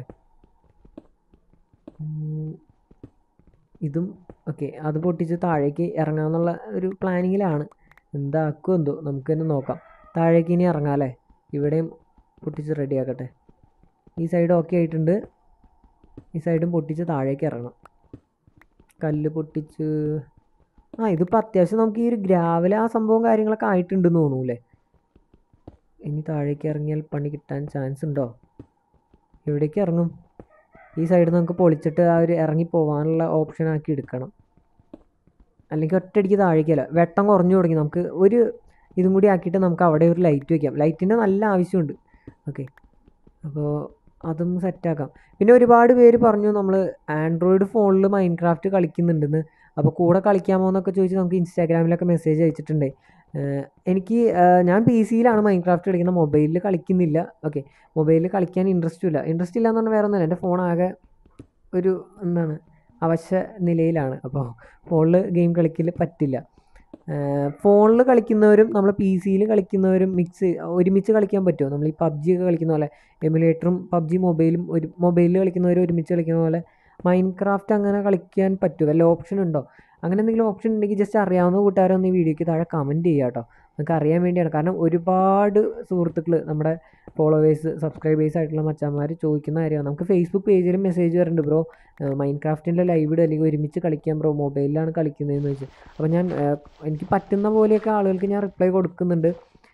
ഉം, ഇതും ഓക്കെ അത് പൊട്ടിച്ച് താഴേക്ക് ഇറങ്ങാമെന്നുള്ള ഒരു പ്ലാനിങ്ങിലാണ് എന്താക്കും എന്തോ നമുക്ക് തന്നെ നോക്കാം താഴേക്ക് ഇനി ഇറങ്ങാം അല്ലേ ഇവിടെയും പൊട്ടിച്ച് റെഡി ആക്കട്ടെ ഈ സൈഡ് ഓക്കെ ആയിട്ടുണ്ട് ഈ സൈഡും പൊട്ടിച്ച് താഴേക്ക് ഇറങ്ങണം കല്ല് പൊട്ടിച്ച് ആ ഇതിപ്പോൾ അത്യാവശ്യം നമുക്ക് ഈ ഒരു ഗ്രാവൽ ആ സംഭവം കാര്യങ്ങളൊക്കെ ആയിട്ടുണ്ടെന്ന് തോന്നൂലേ ഇനി താഴേക്ക് ഇറങ്ങിയാൽ പണി കിട്ടാൻ ചാൻസ് ഉണ്ടോ എവിടേക്ക് ഇറങ്ങും ഈ സൈഡ് നമുക്ക് പൊളിച്ചിട്ട് ആ ഒരു ഇറങ്ങി പോകാനുള്ള ഓപ്ഷൻ ആക്കി എടുക്കണം അല്ലെങ്കിൽ ഒറ്റയടിക്ക് താഴേക്കല്ല വെട്ടം കുറഞ്ഞു തുടങ്ങി നമുക്ക് ഒരു ഇതും കൂടി ആക്കിയിട്ട് നമുക്ക് അവിടെ ഒരു ലൈറ്റ് വയ്ക്കാം ലൈറ്റിൻ്റെ നല്ല ആവശ്യമുണ്ട് ഓക്കെ അപ്പോൾ അതും സെറ്റാക്കാം പിന്നെ ഒരുപാട് പേര് പറഞ്ഞു നമ്മൾ ആൻഡ്രോയിഡ് ഫോണിൽ മൈൻക്രാഫ്റ്റ് കളിക്കുന്നുണ്ടെന്ന് അപ്പോൾ കൂടെ കളിക്കാമോ എന്നൊക്കെ ചോദിച്ച് നമുക്ക് ഇൻസ്റ്റാഗ്രാമിലൊക്കെ മെസ്സേജ് അയച്ചിട്ടുണ്ട് ഏഹ് എനിക്ക് ഏഹ് ഞാൻ പി സിയിലാണ് മൈൻക്രാഫ്റ്റ് കളിക്കുന്നത് മൊബൈലിൽ കളിക്കുന്നില്ല ഓക്കെ മൊബൈലിൽ കളിക്കാൻ ഇൻട്രസ്റ്റും ഇല്ല ഇൻട്രസ്റ്റ് ഇല്ല എന്ന് പറഞ്ഞാൽ വേറെ ഒന്നുമില്ല എൻ്റെ ഫോൺ ആകെ ഒരു എന്താണ് അവശ്യ നിലയിലാണ് അപ്പോൾ ഫോണിൽ ഗെയിം കളിക്കൽ പറ്റില്ല ഫോണിൽ കളിക്കുന്നവരും നമ്മൾ പി സിയിൽ കളിക്കുന്നവരും മിക്സ് ഒരുമിച്ച് കളിക്കാൻ പറ്റുമോ നമ്മൾ ഈ പബ്ജി ഒക്കെ കളിക്കുന്ന പോലെ എമുലേറ്ററും പബ്ജി മൊബൈലും ഒരു മൊബൈലിൽ കളിക്കുന്നവർ ഒരുമിച്ച് കളിക്കുന്ന പോലെ മൈൻക്രാഫ്റ്റ് അങ്ങനെ കളിക്കാൻ പറ്റുമോ വല്ല ഓപ്ഷൻ ഉണ്ടോ അങ്ങനെ എന്തെങ്കിലും ഓപ്ഷൻ ഉണ്ടെങ്കിൽ ജസ്റ്റ് അറിയാവുന്ന കൂട്ടുകാരൊന്ന് ഈ വീഡിയോയ്ക്ക് താഴെ കമൻറ്റ് ചെയ്യുക കേട്ടോ നമുക്ക് അറിയാൻ വേണ്ടിയാണ് കാരണം ഒരുപാട് സുഹൃത്തുക്കൾ നമ്മുടെ ഫോളോവേഴ്സ് സബ്സ്ക്രൈബേഴ്സ് ആയിട്ടുള്ള മച്ചാന്മാർ ചോദിക്കുന്ന കാര്യമാണ് നമുക്ക് ഫേസ്ബുക്ക് പേജിലും മെസ്സേജ് വരുന്നുണ്ട് ബ്രോ മൈൻക്രാഫ്റ്റിൻ്റെ ലൈവ് ഇടുക അല്ലെങ്കിൽ ഒരുമിച്ച് കളിക്കാം ബ്രോ മൊബൈലിലാണ് കളിക്കുന്നതെന്ന് വെച്ച് അപ്പോൾ ഞാൻ ഏഹ്, എനിക്ക് പറ്റുന്ന പോലെയൊക്കെ ആളുകൾക്ക് ഞാൻ റിപ്ലൈ കൊടുക്കുന്നുണ്ട്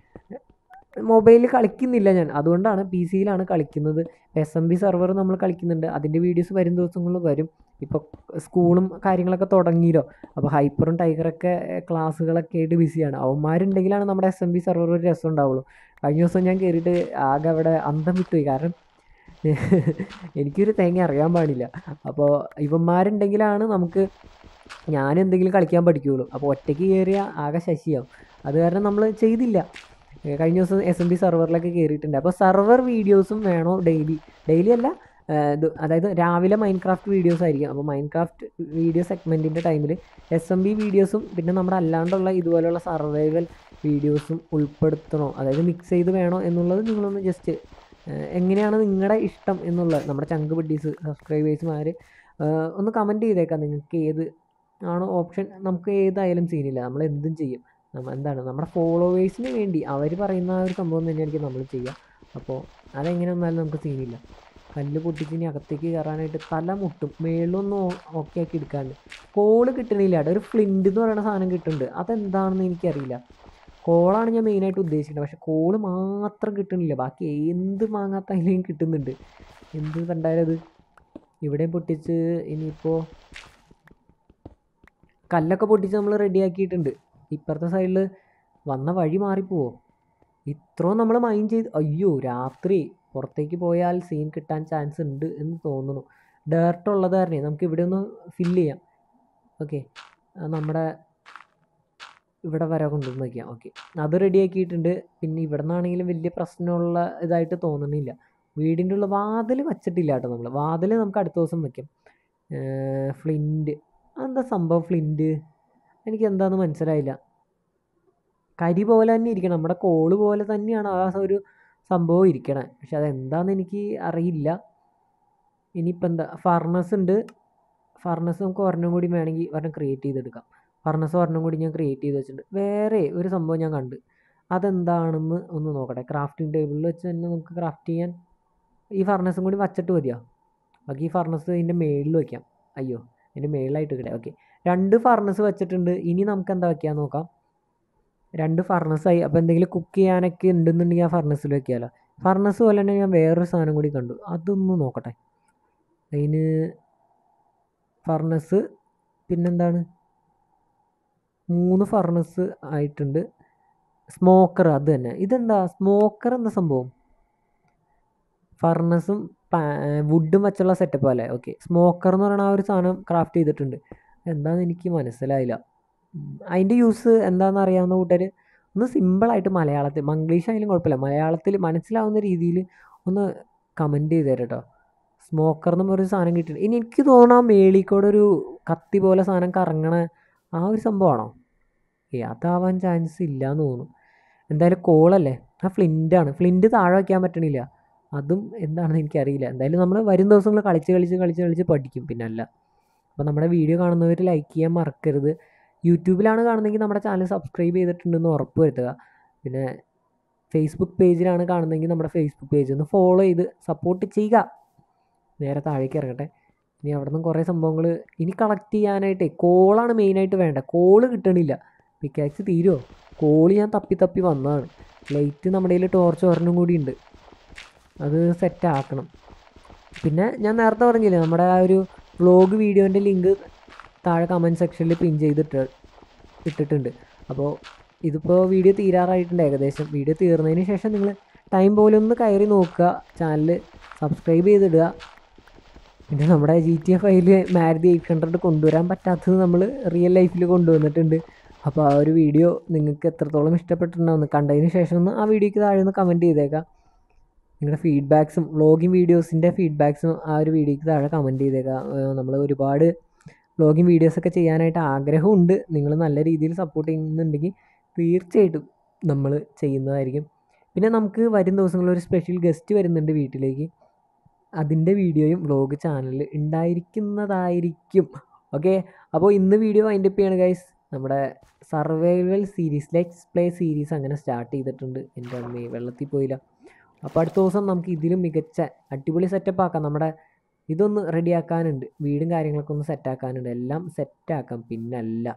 മൊബൈലിൽ കളിക്കുന്നില്ല ഞാൻ അതുകൊണ്ടാണ് പി സിയിലാണ് കളിക്കുന്നത് എസ് എം ബി സെർവർ നമ്മൾ കളിക്കുന്നുണ്ട് അതിൻ്റെ വീഡിയോസ് വരും ദിവസങ്ങളിൽ വരും ഇപ്പോൾ സ്കൂളും കാര്യങ്ങളൊക്കെ തുടങ്ങിയല്ലോ അപ്പോൾ ഹൈപ്പറും ടൈഗറൊക്കെ ക്ലാസ്സുകളൊക്കെ ആയിട്ട് ബിസിയാണ് അവന്മാരുണ്ടെങ്കിലാണ് നമ്മുടെ എസ് എം ബി സെർവർ ഒരു രസം ഉണ്ടാവുള്ളൂ കഴിഞ്ഞ ദിവസം ഞാൻ കയറിയിട്ട് ആകെ അവിടെ അന്തം വിട്ടുപോയി കാരണം എനിക്കൊരു തേങ്ങ അറിയാൻ പാടില്ല അപ്പോൾ ഇവന്മാരുണ്ടെങ്കിലാണ് നമുക്ക് ഞാൻ എന്തെങ്കിലും കളിക്കാൻ പഠിക്കുകയുള്ളൂ അപ്പോൾ ഒറ്റയ്ക്ക് കയറിയ ആകെ ശശിയാവും അത് കാരണം നമ്മൾ ചെയ്തില്ല ഏ, കഴിഞ്ഞ ദിവസം എസ് എം ബി സെർവറിലൊക്കെ കയറിയിട്ടുണ്ട് അപ്പോൾ സെർവർ വീഡിയോസും വേണോ ഡെയിലി ഡെയിലി അല്ല ഏ, ഇത് അതായത് രാവിലെ മൈൻക്രാഫ്റ്റ് വീഡിയോസ് ആയിരിക്കും അപ്പോൾ മൈൻക്രാഫ്റ്റ് വീഡിയോ സെഗ്മെൻറ്റിൻ്റെ ടൈമിൽ എസ് എം ബി വീഡിയോസും പിന്നെ നമ്മുടെ അല്ലാണ്ടുള്ള ഇതുപോലെയുള്ള സർവൈവൽ വീഡിയോസും ഉൾപ്പെടുത്തണോ അതായത് മിക്സ് ചെയ്ത് വേണോ എന്നുള്ളത് നിങ്ങളൊന്ന് ജസ്റ്റ് എങ്ങനെയാണ് നിങ്ങളുടെ ഇഷ്ടം എന്നുള്ളത് നമ്മുടെ ചങ്ക് ബഡ്ഡീസ് സബ്സ്ക്രൈബേഴ്സുമാർ ഒന്ന് കമൻറ്റ് ചെയ്തേക്കാം നിങ്ങൾക്ക് ഏത് ആണോ ഓപ്ഷൻ നമുക്ക് ഏതായാലും സീനില്ല നമ്മൾ എന്തും ചെയ്യും നമ്മ എന്താണ് നമ്മുടെ ഫോളോവേഴ്സിന് വേണ്ടി അവർ പറയുന്ന ആ ഒരു സംഭവം തന്നെയായിരിക്കും നമ്മൾ ചെയ്യുക അപ്പോൾ അതെങ്ങനെ വന്നാലും നമുക്ക് സീനില്ല കല്ല് പൊട്ടിച്ച് ഇനി അകത്തേക്ക് കയറാനായിട്ട് തല മുട്ടും മേളിലൊന്നും ഓക്കെ ആക്കി എടുക്കാണ്ട് കോള് കിട്ടണില്ല കേട്ടോ ഒരു ഫ്ലിൻറ്റ് എന്ന് പറയുന്ന സാധനം കിട്ടുന്നുണ്ട് അതെന്താണെന്ന് എനിക്കറിയില്ല കോളാണ് ഞാൻ മെയിനായിട്ട് ഉദ്ദേശിക്കുന്നത് പക്ഷെ കോള് മാത്രം കിട്ടണില്ല ബാക്കി എന്ത് മാങ്ങാത്ത അതിലേയും കിട്ടുന്നുണ്ട് എന്ത് കണ്ടാലും അത് ഇവിടെയും പൊട്ടിച്ച് ഇനിയിപ്പോൾ കല്ലൊക്കെ പൊട്ടിച്ച് നമ്മൾ റെഡിയാക്കിയിട്ടുണ്ട് ഇപ്പുറത്തെ സൈഡിൽ വന്ന വഴി മാറിപ്പോവോ ഇത്രയും നമ്മൾ മൈൻഡ് ചെയ്ത് അയ്യോ രാത്രി പുറത്തേക്ക് പോയാൽ സീൻ കിട്ടാൻ ചാൻസ് ഉണ്ട് എന്ന് തോന്നുന്നു ഡേർട്ട് ഉള്ളത് കാരണേ നമുക്ക് ഇവിടെ ഒന്ന് ഫില്ല് ചെയ്യാം ഓക്കെ നമ്മുടെ ഇവിടെ വരെ കൊണ്ടുവന്ന് വയ്ക്കാം ഓക്കെ അത് റെഡിയാക്കിയിട്ടുണ്ട് പിന്നെ ഇവിടെ നിന്നാണെങ്കിലും വലിയ പ്രശ്നമുള്ള ഇതായിട്ട് തോന്നുന്നില്ല വീടിൻ്റെ ഉള്ള വാതിൽ വച്ചിട്ടില്ല കേട്ടോ നമ്മൾ വാതിൽ നമുക്ക് അടുത്ത ദിവസം വയ്ക്കാം ഫ്ലിൻറ്റ് എന്താ സംഭവം ഫ്ലിൻറ്റ് എനിക്ക് എന്താണെന്ന് മനസ്സിലായില്ല കരി പോലെ തന്നെ ഇരിക്കണം നമ്മുടെ കോള് പോലെ തന്നെയാണ് ആ ഒരു സംഭവം ഇരിക്കണേ പക്ഷെ അതെന്താണെന്ന് എനിക്ക് അറിയില്ല ഇനിയിപ്പോൾ എന്താ ഫർണസ് ഉണ്ട് ഫർണസ് നമുക്ക് ഒരെണ്ണം കൂടി വേണമെങ്കിൽ ഒരെണ്ണം ക്രിയേറ്റ് ചെയ്തെടുക്കാം ഫർണസ് ഒരെണ്ണം കൂടി ഞാൻ ക്രിയേറ്റ് ചെയ്ത് വെച്ചിട്ടുണ്ട് വേറെ ഒരു സംഭവം ഞാൻ കണ്ട് അതെന്താണെന്ന് ഒന്ന് നോക്കട്ടെ ക്രാഫ്റ്റിംഗ് ടേബിളിൽ വെച്ച് തന്നെ നമുക്ക് ക്രാഫ്റ്റ് ചെയ്യാൻ ഈ ഫർണസും കൂടി വച്ചിട്ട് മതിയോ ബാക്കി ഈ ഫർണസ് ഇതിൻ്റെ മേളിൽ വയ്ക്കാം അയ്യോ ഇതിൻ്റെ മേളിലായിട്ട് കിടേ ഓക്കെ രണ്ട് ഫർണസ് വെച്ചിട്ടുണ്ട് ഇനി നമുക്ക് എന്താ വയ്ക്കാൻ നോക്കാം രണ്ട് ഫർണസായി അപ്പോൾ എന്തെങ്കിലും കുക്ക് ചെയ്യാനൊക്കെ ഉണ്ടെന്നുണ്ടെങ്കിൽ ആ ഫർണസിൽ വെക്കാമല്ലോ ഫർണസ് പോലെ തന്നെ ഞാൻ വേറൊരു സാധനം കൂടി കണ്ടു അതൊന്ന് നോക്കട്ടെ അതിന് ഫർണസ് പിന്നെന്താണ് മൂന്ന് ഫർണസ് ആയിട്ടുണ്ട് സ്മോക്കർ അത് തന്നെ ഇതെന്താ സ്മോക്കർ എന്താ സംഭവം ഫർണസും വുഡും വെച്ചുള്ള സെറ്റപ്പ് അല്ലേ ഓക്കെ സ്മോക്കർ എന്ന് പറയുന്ന ആ ഒരു സാധനം ക്രാഫ്റ്റ് ചെയ്തിട്ടുണ്ട് എന്താണെന്ന് എനിക്ക് മനസ്സിലായില്ല അതിൻ്റെ യൂസ് എന്താണെന്ന് അറിയാവുന്ന കൂട്ടർ ഒന്ന് സിമ്പിളായിട്ട് മലയാളത്തിൽ മംഗ്ലീഷ് ആയാലും കുഴപ്പമില്ല മലയാളത്തിൽ മനസ്സിലാവുന്ന രീതിയിൽ ഒന്ന് കമൻറ്റ് ചെയ്ത് തരാം കേട്ടോ സ്മോക്കർ എന്ന് പറഞ്ഞൊരു സാധനം കിട്ടിയിട്ടുണ്ട് ഇനി എനിക്ക് തോന്നുന്നു ആ മേളിക്കൂടെ ഒരു കത്തി പോലെ സാധനം കറങ്ങണ ആ ഒരു സംഭവമാണോ ഏ അതാവാൻ ചാൻസ് ഇല്ല എന്ന് തോന്നുന്നു എന്തായാലും കോളല്ലേ ആ ഫ്ലിൻ്റാണ് ഫ്ലിൻ്റ് താഴെ വയ്ക്കാൻ പറ്റണില്ല അതും എന്താണെന്ന് എനിക്കറിയില്ല എന്തായാലും നമ്മൾ വരും ദിവസങ്ങൾ കളിച്ച് കളിച്ച് കളിച്ച് കളിച്ച് പഠിക്കും പിന്നെ അല്ല അപ്പോൾ നമ്മുടെ വീഡിയോ കാണുന്നവർ ലൈക്ക് ചെയ്യാൻ മറക്കരുത് യൂട്യൂബിലാണ് കാണുന്നതെങ്കിൽ നമ്മുടെ ചാനൽ സബ്സ്ക്രൈബ് ചെയ്തിട്ടുണ്ടെന്ന് ഉറപ്പ് വരുത്തുക പിന്നെ ഫേസ്ബുക്ക് പേജിലാണ് കാണുന്നതെങ്കിൽ നമ്മുടെ ഫേസ്ബുക്ക് പേജ് ഒന്ന് ഫോളോ ചെയ്ത് സപ്പോർട്ട് ചെയ്യുക നേരെ താഴേക്ക് ഇറങ്ങട്ടെ ഇനി അവിടെ നിന്ന് കുറേ സംഭവങ്ങൾ ഇനി കളക്ട് ചെയ്യാനായിട്ടേ കോളാണ് മെയിനായിട്ട് വേണ്ട കോള് കിട്ടണില്ല പിക്കാക്സ് തീരുമോ കോള് ഞാൻ തപ്പി തപ്പി വന്നതാണ് ലൈറ്റ് നമ്മുടെ കയ്യിൽ ടോർച്ച് ഒരെണ്ണം കൂടി ഉണ്ട് അത് സെറ്റ് ആക്കണം പിന്നെ ഞാൻ നേരത്തെ പറഞ്ഞില്ലേ നമ്മുടെ ആ ഒരു വ്ളോഗ് വീഡിയോൻ്റെ ലിങ്ക് താഴെ കമൻറ്റ് സെക്ഷനിൽ പിൻ ചെയ്തിട്ട് ഇട്ടിട്ടുണ്ട് അപ്പോൾ ഇതിപ്പോൾ വീഡിയോ തീരാറായിട്ടുണ്ട് ഏകദേശം വീഡിയോ തീർന്നതിന് ശേഷം നിങ്ങൾ ടൈം പോലെ ഒന്ന് കയറി നോക്കുക ചാനൽ സബ്സ്ക്രൈബ് ചെയ്തിടുക പിന്നെ നമ്മുടെ ജി ടി എഫ് ഫൈവിൽ മാരുതി എയ്റ്റ് ഹൺഡ്രഡ് കൊണ്ടുവരാൻ പറ്റാത്തത് നമ്മൾ റിയൽ ലൈഫിൽ കൊണ്ടുവന്നിട്ടുണ്ട് അപ്പോൾ ആ ഒരു വീഡിയോ നിങ്ങൾക്ക് എത്രത്തോളം ഇഷ്ടപ്പെട്ടിട്ടുണ്ടാവുമെന്ന് കണ്ടതിന് ശേഷം ഒന്ന് ആ വീഡിയോക്ക് താഴെ ഒന്ന് കമൻറ്റ് ചെയ്തേക്കാം നിങ്ങളുടെ ഫീഡ്ബാക്സും വ്ളോഗിങ് വീഡിയോസിൻ്റെ ഫീഡ്ബാക്സും ആ ഒരു വീഡിയോക്ക് താഴെ കമൻറ്റ് ചെയ്തേക്കാം നമ്മൾ ഒരുപാട് വ്ളോഗിങ് വീഡിയോസൊക്കെ ചെയ്യാനായിട്ട് ആഗ്രഹമുണ്ട് നിങ്ങൾ നല്ല രീതിയിൽ സപ്പോർട്ട് ചെയ്യുന്നുണ്ടെങ്കിൽ തീർച്ചയായിട്ടും നമ്മൾ ചെയ്യുന്നതായിരിക്കും പിന്നെ നമുക്ക് വരും ദിവസങ്ങളിൽ ഒരു സ്പെഷ്യൽ ഗസ്റ്റ് വരുന്നുണ്ട് വീട്ടിലേക്ക് അതിൻ്റെ വീഡിയോയും വ്ളോഗ് ചാനലിൽ ഉണ്ടായിരിക്കുന്നതായിരിക്കും ഓക്കെ അപ്പോൾ ഇന്ന് വീഡിയോ വൈൻഡപ്പ് ചെയ്യാണ് ഗൈസ് നമ്മുടെ survival series let's play series അങ്ങനെ സ്റ്റാർട്ട് ചെയ്തിട്ടുണ്ട് എൻ്റെ അമ്മയെ വെള്ളത്തിൽ പോയില്ല അപ്പോൾ അടുത്ത ദിവസം നമുക്ക് ഇതിലും മികച്ച അടിപൊളി സെറ്റപ്പ് ആക്കാം നമ്മുടെ ഇതൊന്ന് റെഡിയാക്കാനുണ്ട് വീടും കാര്യങ്ങളൊക്കെ ഒന്ന് സെറ്റാക്കാനുണ്ട് എല്ലാം സെറ്റാക്കാം പിന്നല്ല